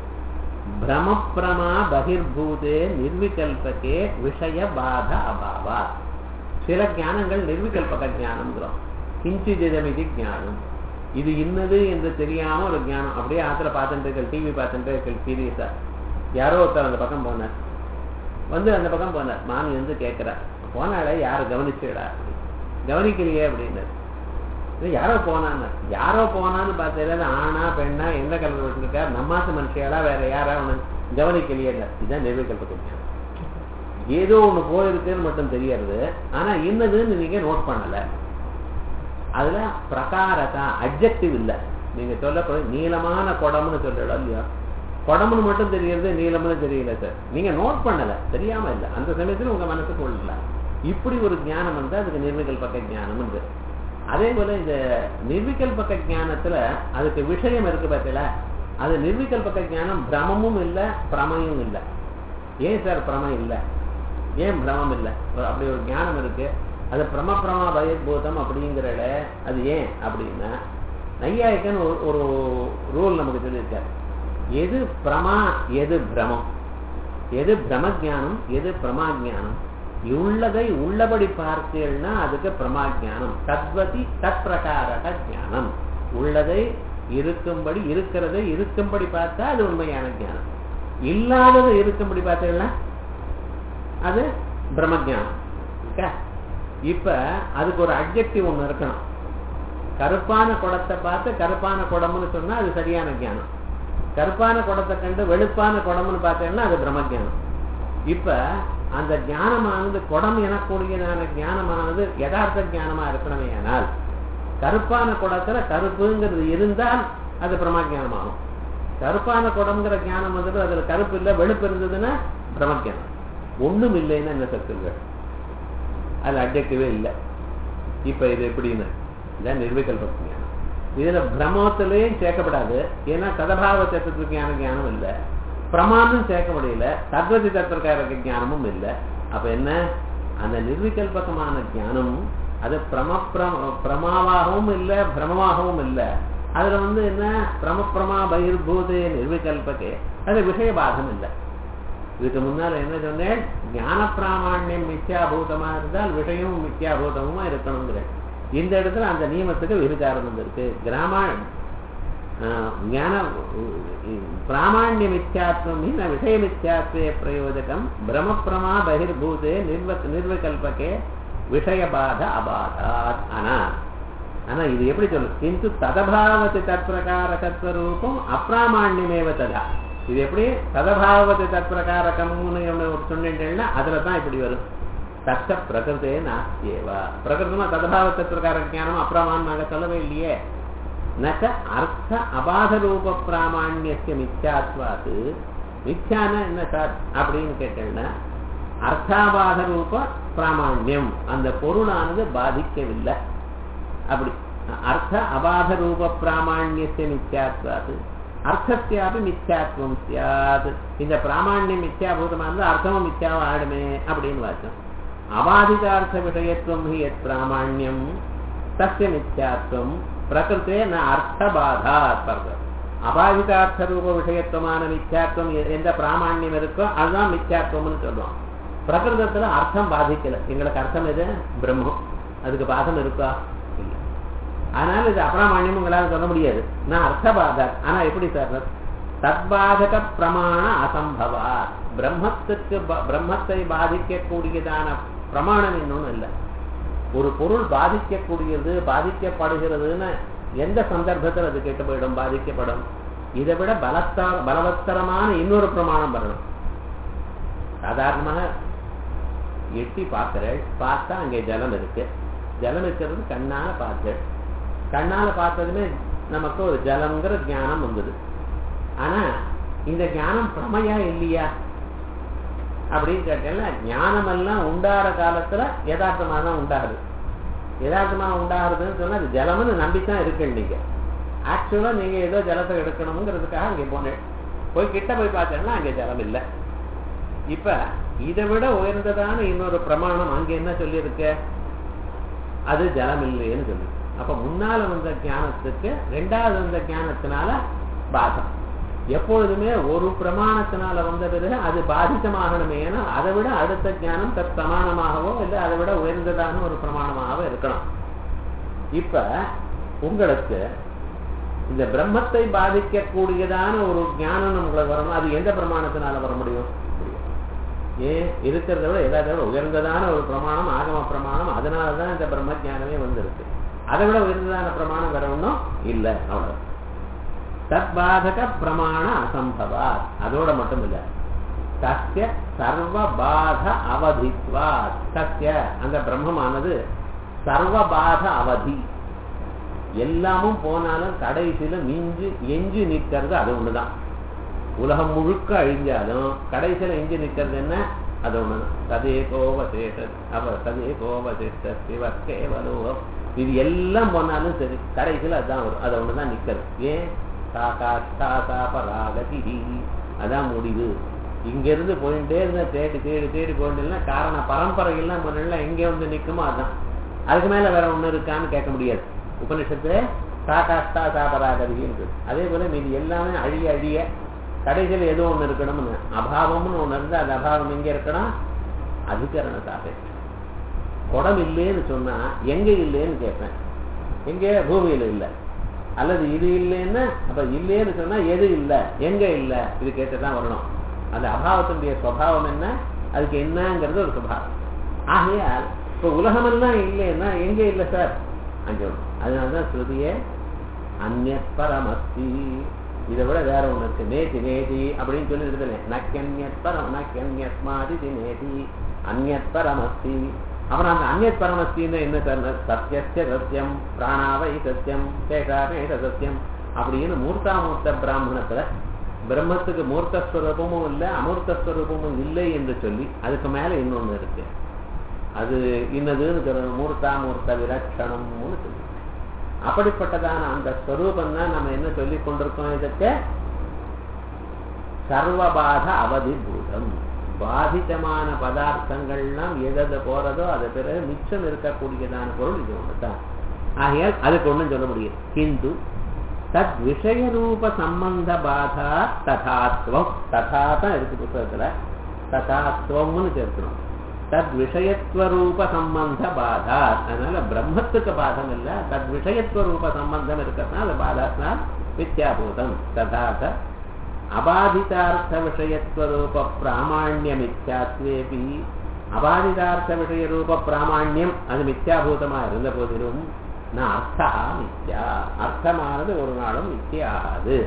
பிரமப்பிரமா பகிர்பூதே நிர்விகல்பகே விஷய பாத அபாவா சில ஞானங்கள் நிர்விகல்பக ஞானம்ங்கிறோம் கிஞ்சிதிதமிதி ஞானம் இது இன்னது என்று தெரியாம ஒரு ஞானம் அப்படியே ஆத்துல பார்த்துட்டு டிவி பார்த்துட்டு சீரியஸா யாரோ ஒருத்தர் அந்த பக்கம் போனார் வந்து அந்த பக்கம் போனார் மாமி வந்து கேட்கிறார் போனால யாரு கவனிச்சுடா கவனிக்கலையே அப்படின்னாரு யாரோ போனான்னு யாரோ போனான்னு பார்த்தா ஆனா பெண்ணா எந்த கலர் வச்சிருக்கார் நம்மாத்து மனுஷியாலா வேற யாரா ஒண்ணு கவனிக்கலையே இல்லை இதுதான் நிர்விகல்ப ஏதோ ஒண்ணு போயிருக்குன்னு மட்டும் தெரியறது ஆனா இன்னதுன்னு நீங்க நோட் பண்ணல அதுல பிரகாரதா அப்ஜெக்டிவ் இல்ல நீங்க சொல்ல நீளமான குடம்னு சொல்றோம் இல்லையா குடம்னு மட்டும் தெரியறது நீளம்னு தெரியல சார் நீங்க நோட் பண்ணல தெரியாம இல்லை அந்த சமயத்துல உங்க மனசுக்கு கொள்ளல இப்படி ஒரு ஞானம் வந்து அதுக்கு நிர்விகல்பக்க ஞானம் அதே போல இந்த நிர்விகல்பக்க ஞானத்துல அதுக்கு விஷயம் இருக்கு பார்த்தல அது நிர்விகல்பக்க ஞானம் பிரமமும் இல்லை பிரமையும் இல்லை ஏன் சார் பிரமம் இல்லை ஏன் பிரமம் இல்லை அப்படி ஒரு ஞானம் இருக்கு அது பிரம பிரமா பயபூதம் அப்படிங்கிறல அது ஏன் அப்படின்னா நையாயிக்கன் ஒரு ஒரு ரூல் நமக்கு சொல்லியிருக்காரு எது பிரமா எது பிரமம் எது பிரமஜானம் எது பிரமாஜானம் உள்ளதை உள்ளபடி பார்த்தீங்கன்னா அதுக்கு பிரமாஜானம் தத்வதி தத் பிரகாரக ஞானம் உள்ளதை இருக்கும்படி இருக்கிறதை இருக்கும்படி பார்த்தா அது உண்மையான ஞானம் இல்லாதது இருக்கும்படி பார்த்தீங்கன்னா அது பிரம்மஜானம் இருக்கா இப்ப அதுக்கு ஒரு அப்ஜெக்டிவ் ஒண்ணு இருக்கணும் கருப்பான குடத்தை பார்த்து கருப்பான குடம்னு சொன்னா அது சரியான ஞானம் கருப்பான குடத்தை கண்டு வெளுப்பான குடம்னு பார்த்தீங்கன்னா அது பிரம்மஜானம் இப்ப அந்த ஞானமானது குடம் எனக்கூடியதான ஞானமானது யதார்த்த ஞானமா இருக்கணுமே ஆனால் கருப்பான குடத்துல கருப்புங்கிறது இருந்தால் அது பிரம்மஜானமாகும் கருப்பான குடம்ங்கிற ஞானம் வந்து அதுல கருப்பு இல்லை வெளுப்பு இருந்ததுன்னா பிரம்மஜானம் ஒண்ணும் இல்லைன்னு என்ன சத்துங்கள் அது அப்ஜெக்டிவே இல்லை இப்ப இது எப்படின்னு இதான் நிர்விகல்ப ஞானம் இதுல பிரம்மத்திலையும் சேர்க்கப்படாது ஏன்னா சதபாவ சத்துவ ஞானம் இல்லை பிரமாணம் சேர்க்க முடியல தத்வதி தத்திரக்கார ஞானமும் இல்லை அப்ப என்ன அந்த நிர்விகல்பகமான ஞானம் அது பிரம பிரமாவாகவும் இல்லை பிரமமாகவும் இல்லை அதுல வந்து என்ன பிரம பகிர்பூதே நிர்விகல்பகே அது விஷயபாதம் இல்லை இதுக்கு முன்னால என்ன சொன்னேன் ஞான பிராமாண்யம் மித்யாபூதமா இருந்தால் விஷயமும் மித்யாபூதமுமா இருக்கணுங்கிறேன் இந்த இடத்துல அந்த நியமத்துக்கு விருக்காரம் வந்திருக்கு கிராம ஞான பிராமாண்ய மித்யாத்வம் ந விஷய மித்யாத்வே பிரயோஜகம் பிரமப்பிரமா பகிர்பூதே நிர்வ நிர்விகல்பகே விஷயபாத அபாதாத் ஆனா ஆனா இது எப்படி சொல்லு கிந்து ததபாவத்து தற்பிரகாரகத்துவ ரூபம் அப்பிராமாண்யமேவ ததா இது எப்படி ததபாவத்து தற்பிரகாரகம்னு சொன்னீங்கன்னா அதுல தான் இப்படி வரும் தத்த பிரகிருதே நாஸ்தியேவா பிரகிருதமா ததபாவ தற்பிரகார ஜானம் அப்பிரமாணமாக சொல்லவே இல்லையே நச்ச அர்த்த அபாத ரூப பிராமாண்யசிய மித்யாத்வாது மித்யான என்ன சார் அப்படின்னு கேட்டேன்னா அர்த்தாபாத ரூப பிராமாண்யம் அந்த பொருளானது பாதிக்கவில்லை அப்படி அர்த்த அபாத ரூப பிராமாண்யசிய மித்யாத்வாது அர்த்தத்தியாபி மித்யாத்வம் சியாத் இந்த பிராமாண்யம் மித்யாபூதமா இருந்தால் அர்த்தமும் மித்யாவும் ஆடுமே அப்படின்னு வாச்சோம் அபாதிதார்த்த விஷயத்துவம் ஹி எத் பிராமாண்யம் தஸ்ய மித்யாத்வம் பிரகிருத்தே ந அர்த்தபாதா பர்வம் அபாதிதார்த்த ரூப விஷயத்துவமான மித்யாத்வம் எந்த பிராமாண்யம் இருக்கோ அதுதான் மித்யாத்வம்னு சொல்லுவோம் பிரகிருதத்துல அர்த்தம் பாதிக்கல எங்களுக்கு அர்த்தம் எது பிரம்மம் அதுக்கு பாதம் இருக்கா இல்லை அதனால இது அப்பிரமாண்யம் உங்களால சொல்ல முடியாது நான் அர்த்தபாதா ஆனா எப்படி சார் தத்பாதக பிரமாண அசம்பவா பிரம்மத்துக்கு பிரம்மத்தை பாதிக்கக்கூடியதான பிரமாணம் இன்னொன்னு இல்லை ஒரு பொருள் பாதிக்கக்கூடியது பாதிக்கப்படுகிறதுன்னு எந்த சந்தர்ப்பத்தில் அது கெட்டு போயிடும் பாதிக்கப்படும் இதை விட பலத்தா பலவத்தரமான இன்னொரு பிரமாணம் வரணும் சாதாரணமாக எட்டி பார்க்கிறேன் பார்த்தா அங்கே ஜலம் இருக்கு ஜலம் இருக்கிறது கண்ணால பார்த்தேன் கண்ணால பார்த்ததுமே நமக்கு ஒரு ஜலம்ங்கிற ஞானம் வந்தது ஆனா இந்த ஞானம் பிரமையா இல்லையா அப்படின்னு கேட்டேன்ல ஞானம் எல்லாம் உண்டாற காலத்துல யதார்த்தமா தான் உண்டாகுது யதார்த்தமா உண்டாகுதுன்னு சொன்னா அது ஜலம்னு நம்பித்தான் இருக்கு நீங்க ஆக்சுவலா நீங்க ஏதோ ஜலத்தை எடுக்கணுங்கிறதுக்காக அங்கே போனேன் போய் கிட்ட போய் பார்த்தேன்னா அங்கே ஜலம் இல்லை இப்ப இதை விட உயர்ந்ததான இன்னொரு பிரமாணம் அங்க என்ன சொல்லியிருக்கு அது ஜலம் இல்லைன்னு சொல்லி அப்ப முன்னால வந்த ஞானத்துக்கு ரெண்டாவது வந்த ஞானத்தினால பாதம் எப்பொழுதுமே ஒரு பிரமாணத்தினால வந்த பிறகு அது பாதித்தமாகணுமே ஏன்னா அதை விட அடுத்த ஞானம் தத் பிரமாணமாகவோ இல்லை அதை விட உயர்ந்ததான ஒரு பிரமாணமாகவோ இருக்கணும் இப்ப உங்களுக்கு இந்த பிரம்மத்தை பாதிக்கக்கூடியதான ஒரு ஞானம் உங்களுக்கு வரணும் அது எந்த பிரமாணத்தினால வர முடியும் ஏன் இருக்கிறத விட எல்லாத்த விட உயர்ந்ததான ஒரு பிரமாணம் ஆகம பிரமாணம் அதனாலதான் இந்த பிரம்ம ஜானமே வந்திருக்கு அதை விட உயர்ந்ததான பிரமாணம் வேற ஒன்றும் இல்லை அவ்வளவு தத்பாதக பிரமாண அசம்பவா அதோட மட்டும் இல்ல சத்திய சர்வபாத அவதித்வா சத்திய அந்த பிரம்மமானது சர்வபாத அவதி எல்லாமும் போனாலும் கடைசியில மிஞ்சு எஞ்சி நிற்கிறது அது ஒண்ணுதான் உலகம் முழுக்க அழிஞ்சாலும் கடைசியில எஞ்சி நிற்கிறது என்ன அது ஒண்ணுதான் ததே கோவசேஷ அவ ததே கோவசேஷ சிவக்கேவலோகம் இது எல்லாம் போனாலும் சரி கடைசியில அதுதான் வரும் அதை ஒண்ணுதான் நிக்கிறது ஏன் சாகாஷ்டாசாபராகதி அதான் முடிவு இங்கிருந்து போயிட்டே இருந்தா தேடி தேடி தேடி போயிட்டுனா காரண பரம்பரையெல்லாம் முன்னெல்லாம் எங்கே வந்து நிற்குமோ அதுதான் அதுக்கு மேல வேற ஒண்ணு இருக்கான்னு கேட்க முடியாது உபனிஷத்துல சாகாஷ்டா சாபராகதின்னு அதே போல மீதி எல்லாமே அழிய அழிய கடைசியில் ஏதோ ஒண்ணு இருக்கணும்னு அபாவம்னு ஒண்ணு இருந்தா அந்த அபாவம் எங்க இருக்கணும் அதிகரண சாபேட்சம் குடம் இல்லைன்னு சொன்னா எங்க இல்லைன்னு கேட்பேன் எங்க பூமியில இல்லை அல்லது இது இல்லைன்னா அப்ப இல்லைன்னு சொன்னா எது இல்லை எங்க இல்லை இது கேட்டுதான் வரணும் அந்த அபாவத்தினுடைய சுவாவம் என்ன அதுக்கு என்னங்கிறது ஒரு சுபாவம் ஆகையால் இப்ப உலகமெல்லாம் இல்லைன்னா எங்க இல்லை சார் அங்க ஒண்ணு அதனாலதான் ஸ்ருதியே அந்நத் பரமஸ்தி இதை விட வேற ஒண்ணு இருக்கு நேதி நேதி அப்படின்னு சொல்லி இருக்குது நக்கன்யத் பரம் நக்கன்யஸ்மாதி நேதி அந்நத் பரமஸ்தி அப்புறம் அந்த அந்நத் பரமஸ்தின்னு என்ன சார் சத்தியஸ்ய சத்தியம் பிராணாவை சத்தியம் சேஷாவே சத்தியம் அப்படின்னு மூர்த்தாமூர்த்த பிராமணத்துல பிரம்மத்துக்கு மூர்த்தஸ்வரூபமும் இல்லை அமூர்த்தஸ்வரூபமும் இல்லை என்று சொல்லி அதுக்கு மேல இன்னொன்னு இருக்கு அது இன்னதுன்னு சொல்லணும் மூர்த்தாமூர்த்த விலட்சணம்னு சொல்லி அப்படிப்பட்டதான அந்த ஸ்வரூபம் தான் நம்ம என்ன சொல்லி கொண்டிருக்கோம் இதற்கு சர்வபாத அவதிபூதம் பாதிதமான பதார்த்தங்கள்லாம் எதது போறதோ அது பிறகு மிச்சம் இருக்கக்கூடியதான பொருள் இது ஒண்ணுதான் ஆகையால் அதுக்கு ஒண்ணும் சொல்ல முடியும் கிந்து தத் விஷயரூப சம்பந்த பாதா ததாத்வம் ததா தான் இருக்கு புத்தகத்துல ததாத்வம்னு சேர்க்கணும் தத் விஷயத்துவரூப சம்பந்த பாதா அதனால பிரம்மத்துக்கு பாதம் இல்ல தத் விஷயத்துவரூப சம்பந்தம் இருக்கிறதுனால பாதாத்னால் வித்யாபூதம் ததாத அபாதிதார்த்த விஷயத்துவரூப பிராமாண்ய மித்யாத்வேபி அபாதிதார்த்த விஷயரூப பிராமாண்யம் அது மித்யாபூதமா இருந்த போதிலும் நான் அர்த்தா மித்யா அர்த்தமானது ஒரு நாளும் மித்தியாகாது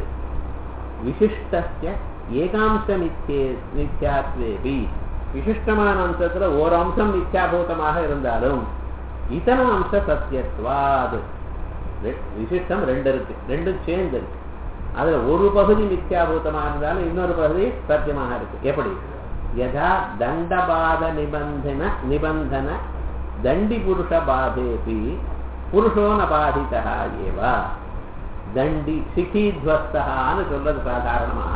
விசிஷ்டஸ்ய ஏகாம்ச மித்தியே மித்யாத்வேபி விசிஷ்டமான அம்சத்துல ஒரு அம்சம் மித்யாபூதமாக இருந்தாலும் இதர அம்ச சத்தியத்வாது விசிஷ்டம் ரெண்டு இருக்கு ரெண்டும் சேர்ந்து இருக்கு அதுல ஒரு பகுதி மித்யாபூதமா இருந்தாலும் இன்னொரு பகுதி சத்தியமாக இருக்கு எப்படி யதா தண்டபாத நிபந்தன நிபந்தன தண்டி புருஷ பாதேபி புருஷோ ந பாதிதா ஏவா தண்டி சிகித்வஸ்தான்னு சொல்றது சாதாரணமா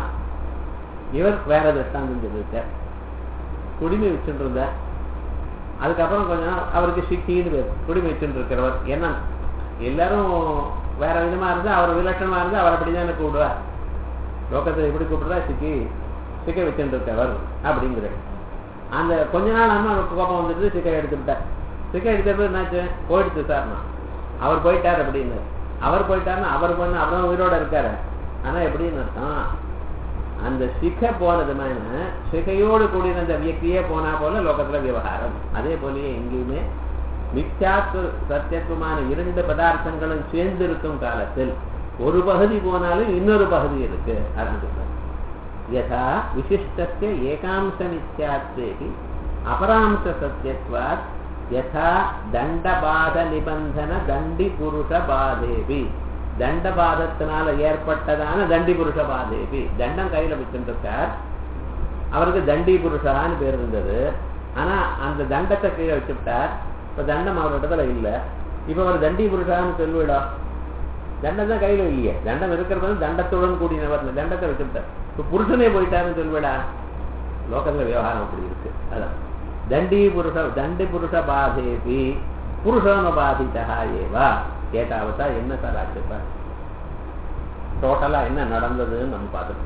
இவர் வேற திருஷ்டாந்தம் சொல்லியிருக்கார் குடிமை வச்சுட்டு இருந்தார் அதுக்கப்புறம் கொஞ்ச நாள் அவருக்கு சிக்கின்னு பேர் குடிமை வச்சுட்டு இருக்கிறவர் என்ன எல்லாரும் வேற விதமா இருந்தா அவர் விலட்சணமா இருந்தா அவர் அப்படிதான் கூப்பிடுவார் லோகத்தில் எப்படி கூப்பிடுறா சிக்கி சிக்க வச்சுட்டு இருக்கவர் அப்படிங்கிற அந்த கொஞ்ச நாள் ஆனா அவருக்கு கோபம் வந்துட்டு சிக்கை எடுத்துக்கிட்டார் சிக்கை எடுக்கிறது என்னாச்சு போயிடுச்சு சார்னா அவர் போயிட்டார் அப்படின்னு அவர் போயிட்டாருன்னா அவர் பண்ண அவரும் உயிரோட இருக்காரு ஆனா எப்படின்னு அர்த்தம் அந்த சிகை போனது மாதிரி சிகையோடு கூடிய அந்த வியக்தியே போனா போல லோகத்துல விவகாரம் அதே போலயே எங்கேயுமே மித்யாத்து சத்தியத்துவமான இரண்டு பதார்த்தங்களும் சேர்ந்து இருக்கும் காலத்தில் ஒரு பகுதி போனாலும் இன்னொரு பகுதி இருக்கு அதான் யதா விசிஷ்டஸ்ய ஏகாம்ச மித்யாத்வேகி அபராம்ச சத்தியத்வாத் யதா தண்டபாத நிபந்தன தண்டி புருஷ பாதேவி தண்டபாதத்தினால ஏற்பட்டதான தண்டி புருஷ பாதேவி தண்டம் கையில வச்சுருக்கார் அவருக்கு தண்டி புருஷான்னு பேர் இருந்தது ஆனா அந்த தண்டத்தை கீழே வச்சுட்டார் இப்ப தண்டம் அவர் இடத்துல இல்ல இப்ப அவர் தண்டி புருஷான்னு சொல்லுவிடா தண்டம் தான் கையில இல்லையே தண்டம் இருக்கிறது தண்டத்துடன் கூடினவர் தண்டத்தை வச்சுட்டார் இப்ப புருஷனே போயிட்டாருன்னு சொல்லுவிடா லோகத்துல விவகாரம் அப்படி இருக்கு அதான் தண்டி புருஷ தண்டி புருஷ பாதேபி புருஷோன பாதிதா ஏவா கேட்டாவதா என்ன சார் ஆச்சுப்பா டோட்டலா என்ன நடந்ததுன்னு நம்ம பார்த்துக்கணும்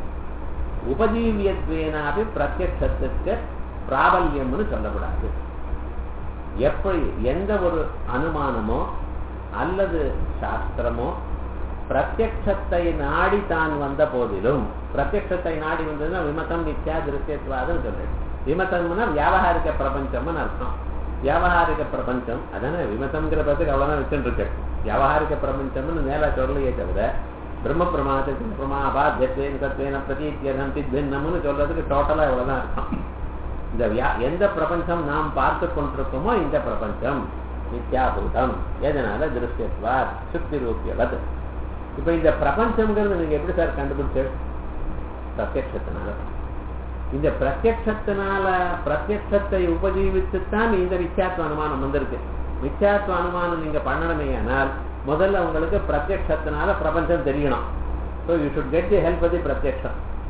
உபஜீவியத்வேனாபி பிரத்யட்சத்துக்கு பிராபல்யம்னு சொல்லக்கூடாது எப்படி எந்த ஒரு அனுமானமோ அல்லது சாஸ்திரமோ பிரத்யட்சத்தை நாடி தான் வந்த போதிலும் பிரத்யட்சத்தை நாடி வந்ததுன்னா விமதம் நித்யா திருஷ்யத்வாதம் சொல்லு விமதம்னா வியாபகாரிக பிரபஞ்சம்னு அர்த்தம் வியாபகாரிக பிரபஞ்சம் அதானே விமதம்ங்கிற பதத்துக்கு அவ்வளவுதான் வச்சுட்டு இருக்கு வியாபகாரிக பிரபஞ்சம்னு மேல சொல்லலையே தவிர பிரம்ம பிரமாதத்துக்கு பிரமா அபாத்தியத்வேன சத்வேன பிரதீத்தியதம் பின்னம்னு சொல்றதுக்கு டோட்டலா இவ்வளவுதான் அர்த்தம் இந்த வியா எந்த பிரபஞ்சம் நாம் பார்த்து கொண்டிருக்கோமோ இந்த பிரபஞ்சம் நித்யாபூதம் எதனால திருஷ்யத்வா சுத்தி ரூபியவது இப்ப இந்த பிரபஞ்சம்ங்கிறது நீங்க எப்படி சார் கண்டுபிடிச்சு பிரத்யட்சத்தினால இந்த பிரத்யட்சத்தினால பிரத்யட்சத்தை உபஜீவித்துத்தான் இந்த மித்யாத்வ அனுமானம் வந்திருக்கு மித்யாத்வ அனுமானம் நீங்க பண்ணணுமே ஆனால் முதல்ல உங்களுக்கு பிரத்யட்சத்தினால பிரபஞ்சம் தெரியணும் so you should get the help the பிரத்யட்சம்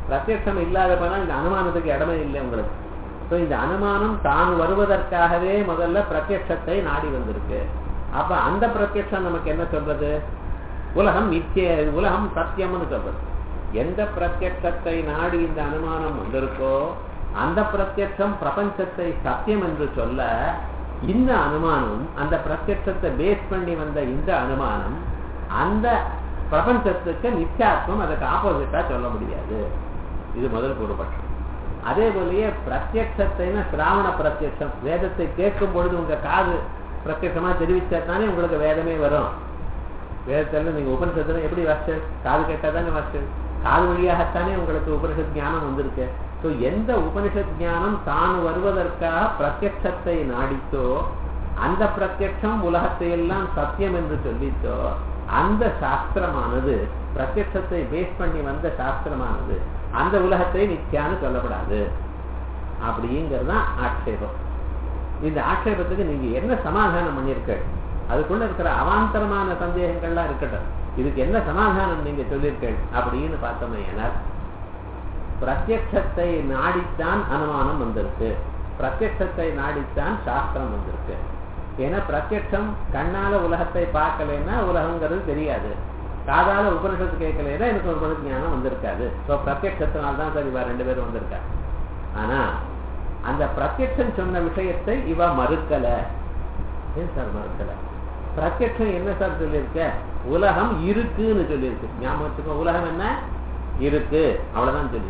பிரத்யட்சம் இல்லாத போனா இந்த அனுமானத்துக்கு இடமே இல்லை உங்களுக்கு ஸோ இந்த அனுமானம் தான் வருவதற்காகவே முதல்ல பிரத்யட்சத்தை நாடி வந்திருக்கு அப்ப அந்த பிரத்யட்சம் நமக்கு என்ன சொல்றது உலகம் நித்திய உலகம் சத்தியம்னு சொல்றது எந்த பிரத்யட்சத்தை நாடி இந்த அனுமானம் வந்திருக்கோ அந்த பிரத்யட்சம் பிரபஞ்சத்தை சத்தியம் என்று சொல்ல இந்த அனுமானம் அந்த பிரத்யட்சத்தை பேஸ் பண்ணி வந்த இந்த அனுமானம் அந்த பிரபஞ்சத்துக்கு நித்தியாத்மம் அதுக்கு ஆப்போசிட்டா சொல்ல முடியாது இது முதல் கூறுபட்சம் அதே போலயே பிரத்யட்சத்தைன்னா சிராவண பிரத்யட்சம் வேதத்தை கேட்கும் பொழுது உங்க காது பிரத்யட்சமா தெரிவிச்சா தானே உங்களுக்கு வேதமே வரும் வேதத்துல நீங்க உபனிஷத்துல எப்படி வாசிச்சு காது கேட்டா தானே வாசிச்சு காது வழியாகத்தானே உங்களுக்கு உபனிஷத் ஞானம் வந்திருக்கு ஸோ எந்த உபனிஷத் ஞானம் தான் வருவதற்காக பிரத்யட்சத்தை நாடித்தோ அந்த பிரத்யட்சம் உலகத்தை எல்லாம் சத்தியம் என்று சொல்லித்தோ அந்த சாஸ்திரமானது பிரத்யட்சத்தை பேஸ் பண்ணி வந்த சாஸ்திரமானது அந்த உலகத்தை நித்தியான்னு சொல்லப்படாது அப்படிங்கிறது தான் ஆட்சேபம் இந்த ஆட்சேபத்துக்கு நீங்க என்ன சமாதானம் பண்ணிருக்க அதுக்குள்ள இருக்கிற அவாந்தரமான சந்தேகங்கள்லாம் இருக்கட்டும் இதுக்கு என்ன சமாதானம் நீங்க சொல்லியிருக்க அப்படின்னு பார்த்தோமே ஏனால் பிரத்யட்சத்தை நாடித்தான் அனுமானம் வந்திருக்கு பிரத்யட்சத்தை நாடித்தான் சாஸ்திரம் வந்திருக்கு ஏன்னா பிரத்யட்சம் கண்ணால உலகத்தை பார்க்கலைன்னா உலகங்கிறது தெரியாது காதால உபனிஷத்து கேட்கலைன்னா எனக்கு ஒரு உபனிஷத் ஞானம் வந்திருக்காது ஸோ பிரத்யட்சத்தினால்தான் தான் சார் இவா ரெண்டு பேரும் வந்திருக்கா ஆனா அந்த பிரத்யட்சம் சொன்ன விஷயத்தை இவ மறுக்கல ஏன் சார் மறுக்கல பிரத்யட்சம் என்ன சார் சொல்லியிருக்க உலகம் இருக்குன்னு சொல்லியிருக்கு ஞாபகம் வச்சுக்கோ உலகம் என்ன இருக்கு அவ்வளவுதான் சொல்லி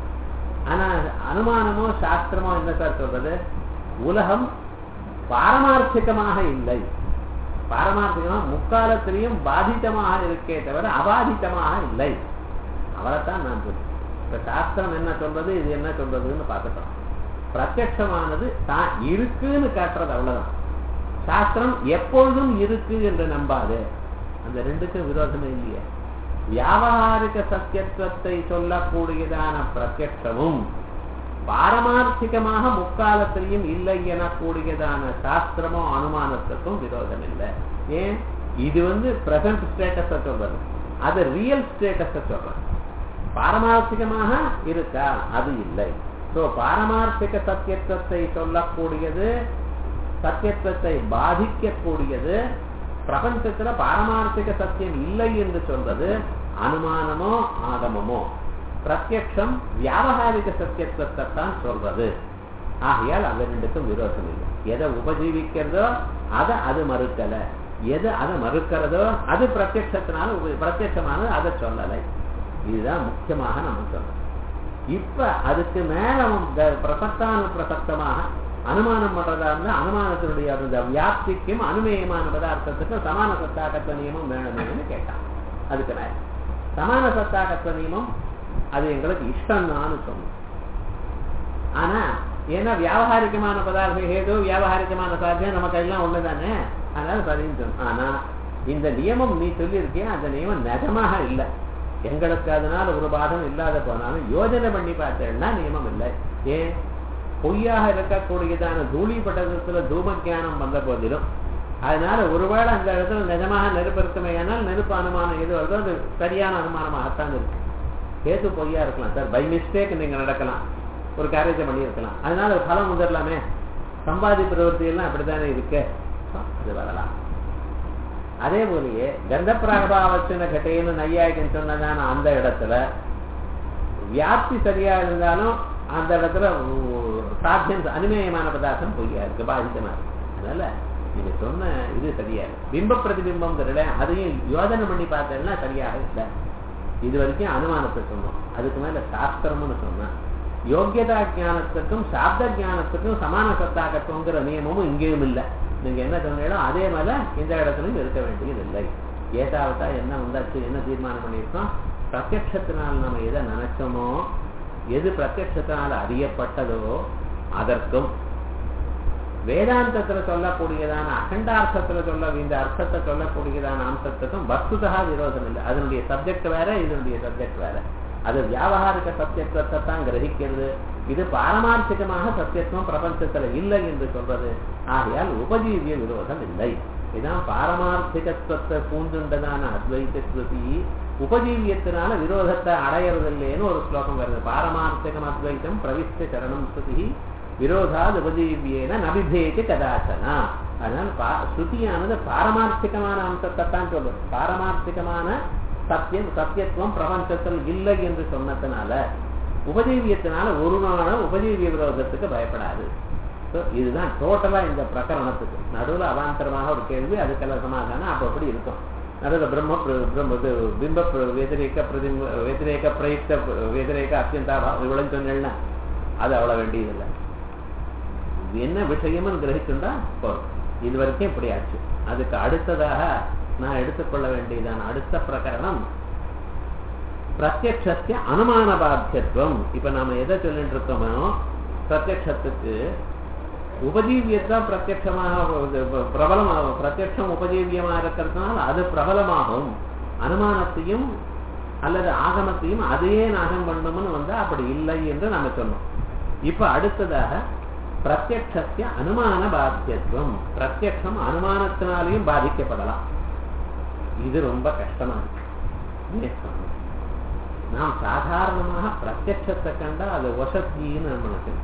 ஆனா அனுமானமோ சாஸ்திரமோ என்ன சார் சொல்றது உலகம் பாரமார்த்திகமாக இல்லை பாரமார்த்திகமாக முக்காலத்திலையும் பாதித்தமாக இருக்கே தவிர அபாதித்தமாக இல்லை அவளைத்தான் நான் சொல்றேன் இப்ப சாஸ்திரம் என்ன சொல்றது இது என்ன சொல்றதுன்னு பார்த்துட்டோம் பிரத்யட்சமானது தான் இருக்குன்னு காட்டுறது அவ்வளவுதான் சாஸ்திரம் எப்பொழுதும் இருக்கு என்று நம்பாது அந்த ரெண்டுக்கும் விரோதமே இல்லையே வியாபகாரிக சத்தியத்துவத்தை சொல்லக்கூடியதான பிரத்யட்சமும் பாரமார்த்திகமாக முக்காலத்திலையும் இல்லை எனக்கூடியதான சாஸ்திரமோ அனுமானத்துக்கும் விரோதம் இல்லை ஏன் இது வந்து பிரசன்ட் ஸ்டேட்டஸ சொல்றது அது ரியல் ஸ்டேட்டஸ சொல்றது பாரமார்த்திகமாக இருக்கா அது இல்லை சோ பாரமார்த்திக சத்தியத்துவத்தை சொல்லக்கூடியது சத்தியத்துவத்தை பாதிக்கக்கூடியது பிரபஞ்சத்துல பாரமார்த்திக சத்தியம் இல்லை என்று சொல்றது அனுமானமோ ஆகமமோ பிரத்யக்ஷம் வியாபகாரிக சத்தியத்துவத்தை தான் சொல்றது ஆகையால் அந்த ரெண்டுக்கும் விரோதம் இல்லை எதை உபஜீவிக்கிறதோ அதை அது மறுக்கல எது அதை மறுக்கிறதோ அது பிரத்யத்தினால பிரத்யமானது அதை சொல்லலை இதுதான் முக்கியமாக நம்ம சொல்லணும் இப்ப அதுக்கு மேல பிரசக்தானு பிரசக்தமாக அனுமானம் பண்றதா இருந்தா அனுமானத்தினுடைய அந்த வியாப்திக்கும் அனுமேயமான பதார்த்தத்துக்கும் சமான சத்தாகத்துவ நியமம் வேணும்னு கேட்டான் அதுக்கு நான் சமான சத்தாகத்துவ நியமம் அது எங்களுக்கு இஷ்டம் தான் சொன்னோம் ஆனா ஏன்னா வியாபகாரிகமான பதார்த்தம் ஏதோ வியாபகாரிகமான சாத்தியம் நமக்கு எல்லாம் ஒண்ணுதானே அதனால சரின்னு சொன்னோம் ஆனா இந்த நியமம் நீ சொல்லியிருக்கேன் அந்த நியமம் நிஜமாக இல்லை எங்களுக்கு அதனால ஒரு பாதம் இல்லாத போனாலும் யோஜனை பண்ணி பார்த்தேன்னா நியமம் இல்லை ஏன் பொய்யாக இருக்கக்கூடியதான தூளி பட்டதத்துல தூம ஜானம் வந்த போதிலும் அதனால ஒருவேளை அந்த இடத்துல நிஜமாக நெருப்பு இருக்குமே ஆனால் நெருப்பு அனுமானம் எது வருதோ அது சரியான அனுமானமாகத்தான் இருக்கு கேது பொய்யா இருக்கலாம் சார் பை மிஸ்டேக் நீங்க நடக்கலாம் ஒரு காரியத்தை பண்ணியிருக்கலாம் அதனால பலம் வந்துடலாமே சம்பாதி பிரவருத்தி எல்லாம் அப்படித்தானே இருக்கு அது வரலாம் அதே போலயே கந்தப்பிராபாவச்சின கட்டைன்னு நையாயிக்கன்னு சொன்னதான அந்த இடத்துல வியாப்தி சரியா இருந்தாலும் அந்த இடத்துல சாத்தியம் அனுமேயமான பதார்த்தம் பொய்யா இருக்கு பாதித்தமா இருக்கு அதனால நீங்க சொன்ன இது சரியா இல்லை பிம்ப பிரதிபிம்பம் அதையும் யோஜனை பண்ணி பார்த்தேன்னா சரியாக இல்லை இது வரைக்கும் அனுமானத்தை சொன்னோம் அதுக்கு மேல சாஸ்திரம்னு சொன்னா யோக்கியதா ஜானத்துக்கும் சாப்த ஜானத்துக்கும் சமான சத்தாகத்துவங்கிற நியமமும் இங்கேயும் இல்லை நீங்க என்ன சொன்னீங்களோ அதே மாதிரி இந்த இடத்துலையும் இருக்க வேண்டியது இல்லை ஏதாவதா என்ன வந்தாச்சு என்ன தீர்மானம் பண்ணியிருக்கோம் பிரத்யத்தினால் நம்ம எதை நினைச்சோமோ எது பிரத்யத்தினால் அறியப்பட்டதோ அதற்கும் வேதாந்தத்துல சொல்லக்கூடியதான அகண்டார்த்தத்துல சொல்ல இந்த அர்த்தத்தை சொல்லக்கூடியதான அம்சத்துக்கும் வஸ்துதா விரோதம் இல்லை அதனுடைய சப்ஜெக்ட் வேற இதனுடைய சப்ஜெக்ட் வேற அது வியாபகாரிக சத்தியத்துவத்தை தான் கிரகிக்கிறது இது பாரமார்த்திகமாக சத்தியத்துவம் பிரபஞ்சத்துல இல்லை என்று சொல்றது ஆகையால் உபஜீவிய விரோதம் இல்லை இதான் பாரமார்த்திகத்துவத்தை பூந்துண்டதான அத்வைத ஸ்ருதி உபஜீவியத்தினால விரோதத்தை அடையறதில்லைன்னு ஒரு ஸ்லோகம் வருது பாரமார்த்திகம் அத்வைத்தம் பிரவிஷ்ட சரணம் ஸ்ருதி விரோதாது உபஜீவியேன நபிபேதி கதாச்சனா அதனால பா ஸ்ருதியானது பாரமார்த்திகமான அம்சத்தை தான் சொல்லுது பாரமார்த்திகமான சத்தியம் சத்தியத்துவம் பிரபஞ்சத்தில் இல்லை என்று சொன்னதுனால உபஜீவியத்தினால ஒரு நாளும் உபஜீவிய விரோதத்துக்கு பயப்படாது So, இதுதான் டோட்டலா இந்த பிரகரணத்துக்கு நடுவுல அவாந்தரமாக ஒரு கேள்வி அதுக்கெல்லாம் சமாதானம் அப்ப அப்படி இருக்கும் நடுவில் பிரம்ம பிர- பிரம்ம இது பிம்ப பிர- व्यतिरेक பிரதிம்ப व्यतिरेक பிரயுக்த व्यतिरेक அத்தியந்தா இவ்வளவு சொன்னேன்னா அது அவ்வளவு வேண்டியதில்லை இது என்ன விஷயம்னு கிரகிச்சுண்டா போதும் இது வரைக்கும் இப்படி ஆச்சு அதுக்கு அடுத்ததாக நான் எடுத்துக்கொள்ள வேண்டியதான அடுத்த பிரகரணம் பிரத்யக்ஷத்திய அனுமான பாத்தியத்துவம் இப்ப நாம எதை சொல்லிட்டு இருக்கோமோ பிரத்யக்ஷத்துக்கு உபஜீவியத்தான் பிரத்யட்சமாக இது பிரபலமாகும் பிரத்யட்சம் உபஜீவியமா இருக்கிறதுனால அது பிரபலமாகும் அனுமானத்தையும் அல்லது ஆகமத்தையும் அதையே நாகம் பண்ணணும்னு வந்தா அப்படி இல்லை என்று நாம சொன்னோம் இப்ப அடுத்ததாக பிரத்யக்ஷத்திய அனுமான பாத்தியத்துவம் பிரத்யக்ஷம் அனுமானத்தினாலையும் பாதிக்கப்படலாம் இது ரொம்ப கஷ்டமா இருக்கு ஏன் சுவாமி? நாம் சாதாரணமாக பிரத்யட்சத்தை கண்டா அது வசத்தின்னு நம்ம நினைக்கிறோம்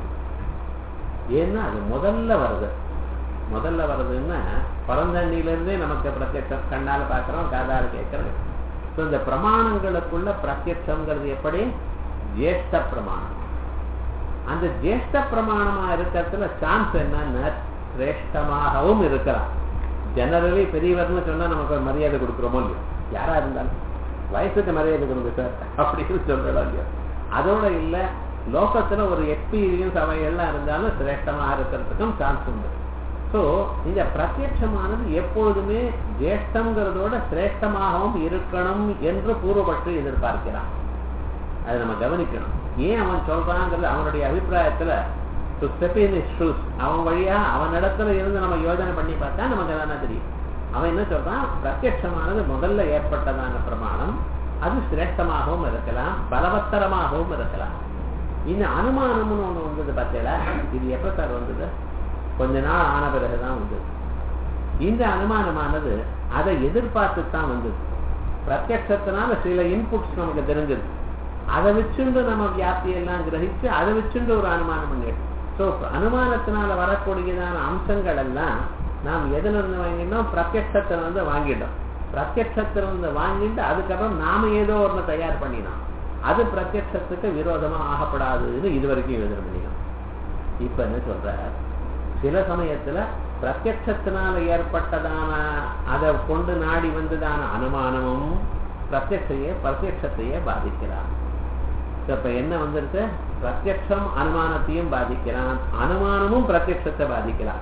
ஏன்னா அது முதல்ல வருது முதல்ல வருதுன்னா பரந்தண்ணில இருந்தே நமக்கு பிரத்யட்சம் கண்ணால பார்க்கிறோம் காதால கேட்கிறோம் ஸோ இந்த பிரமாணங்களுக்குள்ள பிரத்யட்சம்ங்கிறது எப்படி ஜேஷ்ட பிரமாணம் அந்த ஜேஷ்ட பிரமாணமா இருக்கிறதுல சான்ஸ் என்னன்னா சிரேஷ்டமாகவும் இருக்கலாம் ஜெனரலி பெரியவர்னு சொன்னா நமக்கு ஒரு மரியாதை கொடுக்குறோமோ இல்லையோ யாரா இருந்தாலும் வயசுக்கு மரியாதை கொடுங்க சார் அப்படின்னு சொல்றோம் இல்லையோ அதோட இல்ல லோகத்துல ஒரு எக்ஸ்பீரியன்ஸ் அவைகள்லாம் இருந்தாலும் சிரேஷ்டமா இருக்கிறதுக்கும் சான்ஸ் உண்டு ஸோ இந்த பிரத்யட்சமானது எப்பொழுதுமே ஜேஷ்டங்கிறதோட சிரேஷ்டமாகவும் இருக்கணும் என்று பூர்வப்பட்டு எதிர்பார்க்கிறான் அதை நம்ம கவனிக்கணும் ஏன் அவன் சொல்றாங்கிறது அவனுடைய அபிப்பிராயத்துல டு ஸ்டெப் இன் ஷூஸ் அவன் வழியா அவன் இடத்துல இருந்து நம்ம யோஜனை பண்ணி பார்த்தா நமக்கு அதெல்லாம் தெரியும் அவன் என்ன சொல்றான் பிரத்யட்சமானது முதல்ல ஏற்பட்டதான பிரமாணம் அது சிரேஷ்டமாகவும் இருக்கலாம் பலவத்தரமாகவும் இருக்கலாம் இந்த அனுமானம்னு ஒண்ணு வந்தது பார்த்தீங்களா இது எப்ப சார் வந்தது கொஞ்ச நாள் ஆன பிறகுதான் வந்தது இந்த அனுமானமானது அதை எதிர்பார்த்து தான் வந்தது பிரத்யட்சத்தினால சில இன்புட்ஸ் நமக்கு தெரிஞ்சது அதை வச்சுண்டு நம்ம வியாப்தியெல்லாம் கிரகிச்சு அதை வச்சுண்டு ஒரு அனுமானம் பண்ணிட்டோம் ஸோ அனுமானத்தினால வரக்கூடியதான அம்சங்கள் எல்லாம் நாம் எதுல இருந்து வாங்கிட்டோம் பிரத்யட்சத்துல இருந்து வாங்கிட்டோம் பிரத்யட்சத்துல இருந்து வாங்கிட்டு அதுக்கப்புறம் நாம ஏதோ ஒண்ணு தயார் பண்ணினோம் அது பிரத்யட்சத்துக்கு விரோதமா ஆகப்படாதுன்னு இது வரைக்கும் யோஜனை பண்ணினோம் இப்ப என்ன சொல்ற சில சமயத்துல பிரத்யட்சத்தினால ஏற்பட்டதான அதை கொண்டு நாடி வந்ததான அனுமானமும் பிரத்யட்சையே பிரத்யட்சத்தையே பாதிக்கிறான் இப்ப என்ன வந்திருக்கு பிரத்யட்சம் அனுமானத்தையும் பாதிக்கிறான் அனுமானமும் பிரத்யட்சத்தை பாதிக்கிறான்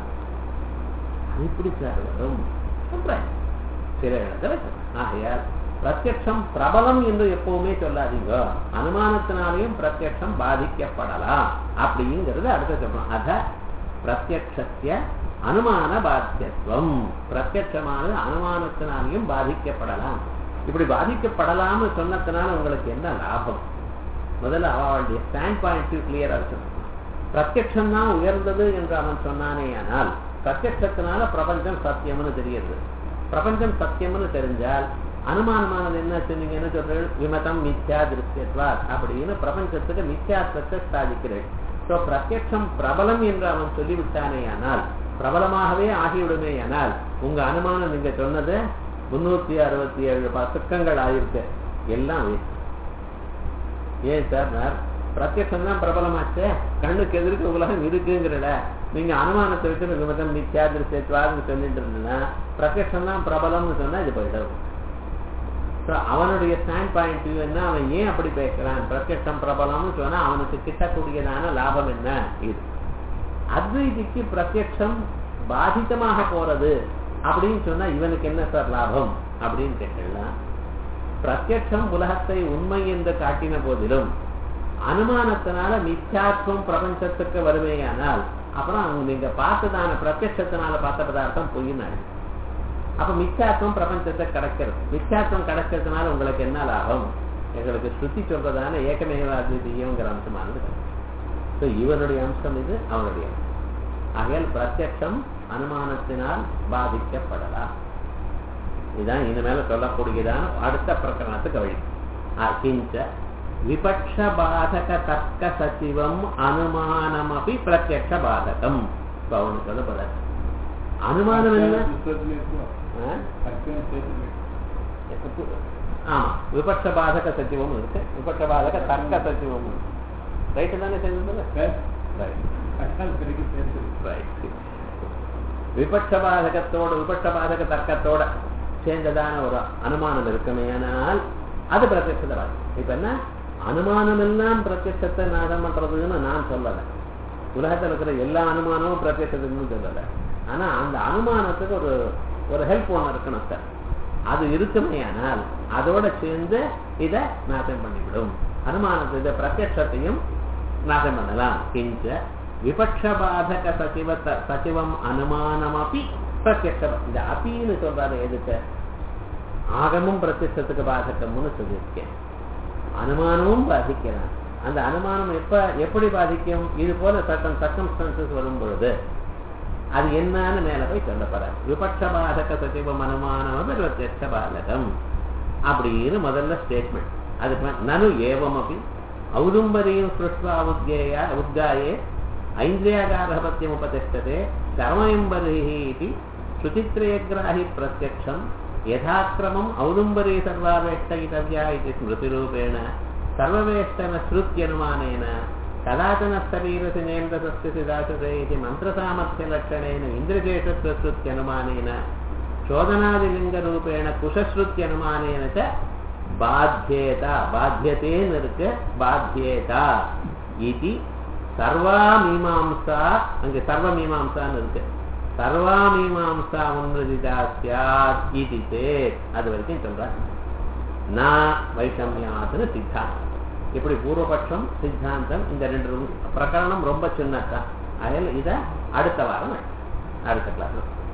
அது எப்படி சார் வரும் சொல்றேன் சில இடத்துல சொல்றேன். ஆகையால் பிரத்யட்சம் பிரபலம் என்று எப்பவுமே சொல்லாதீங்க அனுமானத்தினாலையும் பிரத்யட்சம் பாதிக்கப்படலாம் அப்படிங்கிறது அடுத்த சொல்லணும் அத பிரத்யட்சத்திய அனுமான பாத்தியத்துவம் பிரத்யட்சமானது அனுமானத்தினாலையும் பாதிக்கப்படலாம் இப்படி பாதிக்கப்படலாம்னு சொன்னதுனால உங்களுக்கு என்ன லாபம் முதல்ல அவளுடைய ஸ்டாண்ட் பாயிண்ட் கிளியரா இருக்கணும் பிரத்யட்சம் தான் உயர்ந்தது என்று அவன் சொன்னானே ஆனால் பிரத்யட்சத்தினால பிரபஞ்சம் சத்தியம்னு தெரியுது பிரபஞ்சம் சத்தியம்னு தெரிஞ்சால் அனுமானமானது என்ன சொன்னீங்க என்ன சொல்றீர்கள் விமதம் மித்யா திருஷ்யத்வா அப்படின்னு பிரபஞ்சத்துக்கு மித்யாத்வத்தை சாதிக்கிறேன் ஸோ பிரத்யட்சம் பிரபலம் என்று அவன் சொல்லிவிட்டானே ஆனால் பிரபலமாகவே ஆகிவிடுமே ஆனால் உங்க அனுமானம் நீங்க சொன்னது முன்னூத்தி அறுபத்தி ஏழு பசுக்கங்கள் ஆயிருக்கு எல்லாம் waste. ஏன் சார் நான் பிரத்யட்சம் தான் பிரபலமாச்சே கண்ணுக்கு எதிர்க்க உலகம் இருக்குங்கிறட நீங்க அனுமானத்தை வச்சு விமதம் மித்யா திருஷ்யத்வான்னு சொல்லிட்டு இருந்தீங்கன்னா பிரத்யட்சம் தான் பிரபலம்னு சொன்னா இது போயிடும் So, அவனுடைய ஸ்டாண்ட் பாயிண்ட் வியூ என்ன அவன் ஏன் அப்படி பேசுறான் பிரத்யட்சம் பிரபலம்னு சொன்னா அவனுக்கு கிட்டக்கூடியதான லாபம் என்ன இது அத்வைதிக்கு பிரத்யட்சம் பாதிதமாக போறது அப்படின்னு சொன்னா இவனுக்கு என்ன சார் லாபம் அப்படின்னு கேட்கலாம் பிரத்யட்சம் உலகத்தை உண்மை என்று காட்டின போதிலும் அனுமானத்தினால மித்யாத்வம் பிரபஞ்சத்துக்கு வருமேயானால் அப்புறம் அவங்க நீங்க பார்த்ததான பிரத்யட்சத்தினால பார்த்த பதார்த்தம் பொய்ன்னு அப்ப மித்யாத்வம் பிரபஞ்சத்தை கிடைக்கிறது மித்யாத்வம் கிடைக்கிறதுனால உங்களுக்கு என்ன லாபம் எங்களுக்கு ஸ்ருதி சொல்றதான ஏகமேவ அத்விதீயங்கிற அம்சமானது ஸோ இவனுடைய அம்சம் இது அவனுடைய அம்சம் ஆகையால் பிரத்யட்சம் அனுமானத்தினால் பாதிக்கப்படலாம் இதுதான் இனிமேல சொல்லக்கூடியதான அடுத்த பிரகரணத்துக்கு வழி கிஞ்ச விபக்ஷ பாதக தர்க்க சச்சிவம் அனுமானமபி பிரத்யக்ஷ பாதகம் இப்ப அவனுக்கு சொல்ல போற அனுமானம் என்ன ஆ? ஆமா விபக்ஷ பாதக சச்சிவம் இருக்கு விபக்ஷ பாதக தர்க்க சச்சிவம் ரைட்டு தானே செஞ்சது ரைட் ரைட் விபட்ச பாதகத்தோடு விபட்ச பாதக தர்க்கத்தோட சேர்ந்ததான ஒரு அனுமானம் இருக்குமேனால் அது பிரத்யட்சவாதம் இப்ப என்ன அனுமானம் எல்லாம் பிரத்யட்சத்தை நாதம் பண்றதுன்னு நான் சொல்லலை உலகத்தில் இருக்கிற எல்லா அனுமானமும் பிரத்யட்சத்துன்னு சொல்லலை ஆனா அந்த அனுமானத்துக்கு ஒரு ஒரு ஹெல்ப் ஒன்று இருக்கணும் சார் அது இருக்குமேயானால் அதோட சேர்ந்து இதை நாசம் பண்ணிவிடும் அனுமானத்தை இதை பிரத்யட்சத்தையும் நாசம் பண்ணலாம் கிஞ்ச விபக்ஷபாதக சச்சிவ சச்சிவம் அனுமானமப்பி பிரத்யட்சம் இந்த அப்பின்னு சொல்றாரு எதுக்கு ஆகமும் பிரத்யட்சத்துக்கு பாதகம்னு சொல்லியிருக்கேன் அனுமானமும் பாதிக்கிறான் அந்த அனுமானம் எப்ப எப்படி பாதிக்கும் இது போல சட்டம் சர்க்கம்ஸ்டன்சஸ் வரும் பொழுது அது என்னன்னு மேல போய் சொல்லப்படுற விபட்ச பாதக சச்சிவம் அனுமானம் பிரத்யட்ச பாதகம் அப்படின்னு முதல்ல ஸ்டேட்மெண்ட் அதுக்கு நனு ஏவமபி ஔதும்பரியும் சிருஷ்வா உத்கேய உத்காயே ஐந்திரியாகாரபத்தியம் உபதிஷ்டதே கர்மயம்பரிः इति श्रुतित्रयग्राहि प्रत्यक्षं यथाक्रमम् औदुम्बरी सर्वावेष्टयितव्या इति स्मृतिरूपेण सर्ववेष्टनश्रुत्यनुमानेन कदाचन शरीरसिनेन्द्रसस्य सिदासते इति मन्त्रसामर्थ्यलक्षणेन इन्द्रशेषत्वश्रुत्यनुमानेन शोधनादिलिङ्गरूपेण कुशश्रुत्यनुमानेन च பாத்தியேதா பாத்தியத்தேன்னு இருக்கு பாத்தியேதா இது சர்வா மீமாம்சா அங்க சர்வ மீமாம்சான்னு இருக்கு சர்வா மீமாம்சா உன்ரதிதா சியாத் இது சேத் அது வரைக்கும் சொல்ற நான் வைஷமியாத்துன்னு சித்தாந்தம் இப்படி பூர்வபட்சம் சித்தாந்தம் இந்த ரெண்டு பிரகரணம் ரொம்ப சின்னதான் அதில் இதை அடுத்த வாரம் அடுத்த கிளாஸ்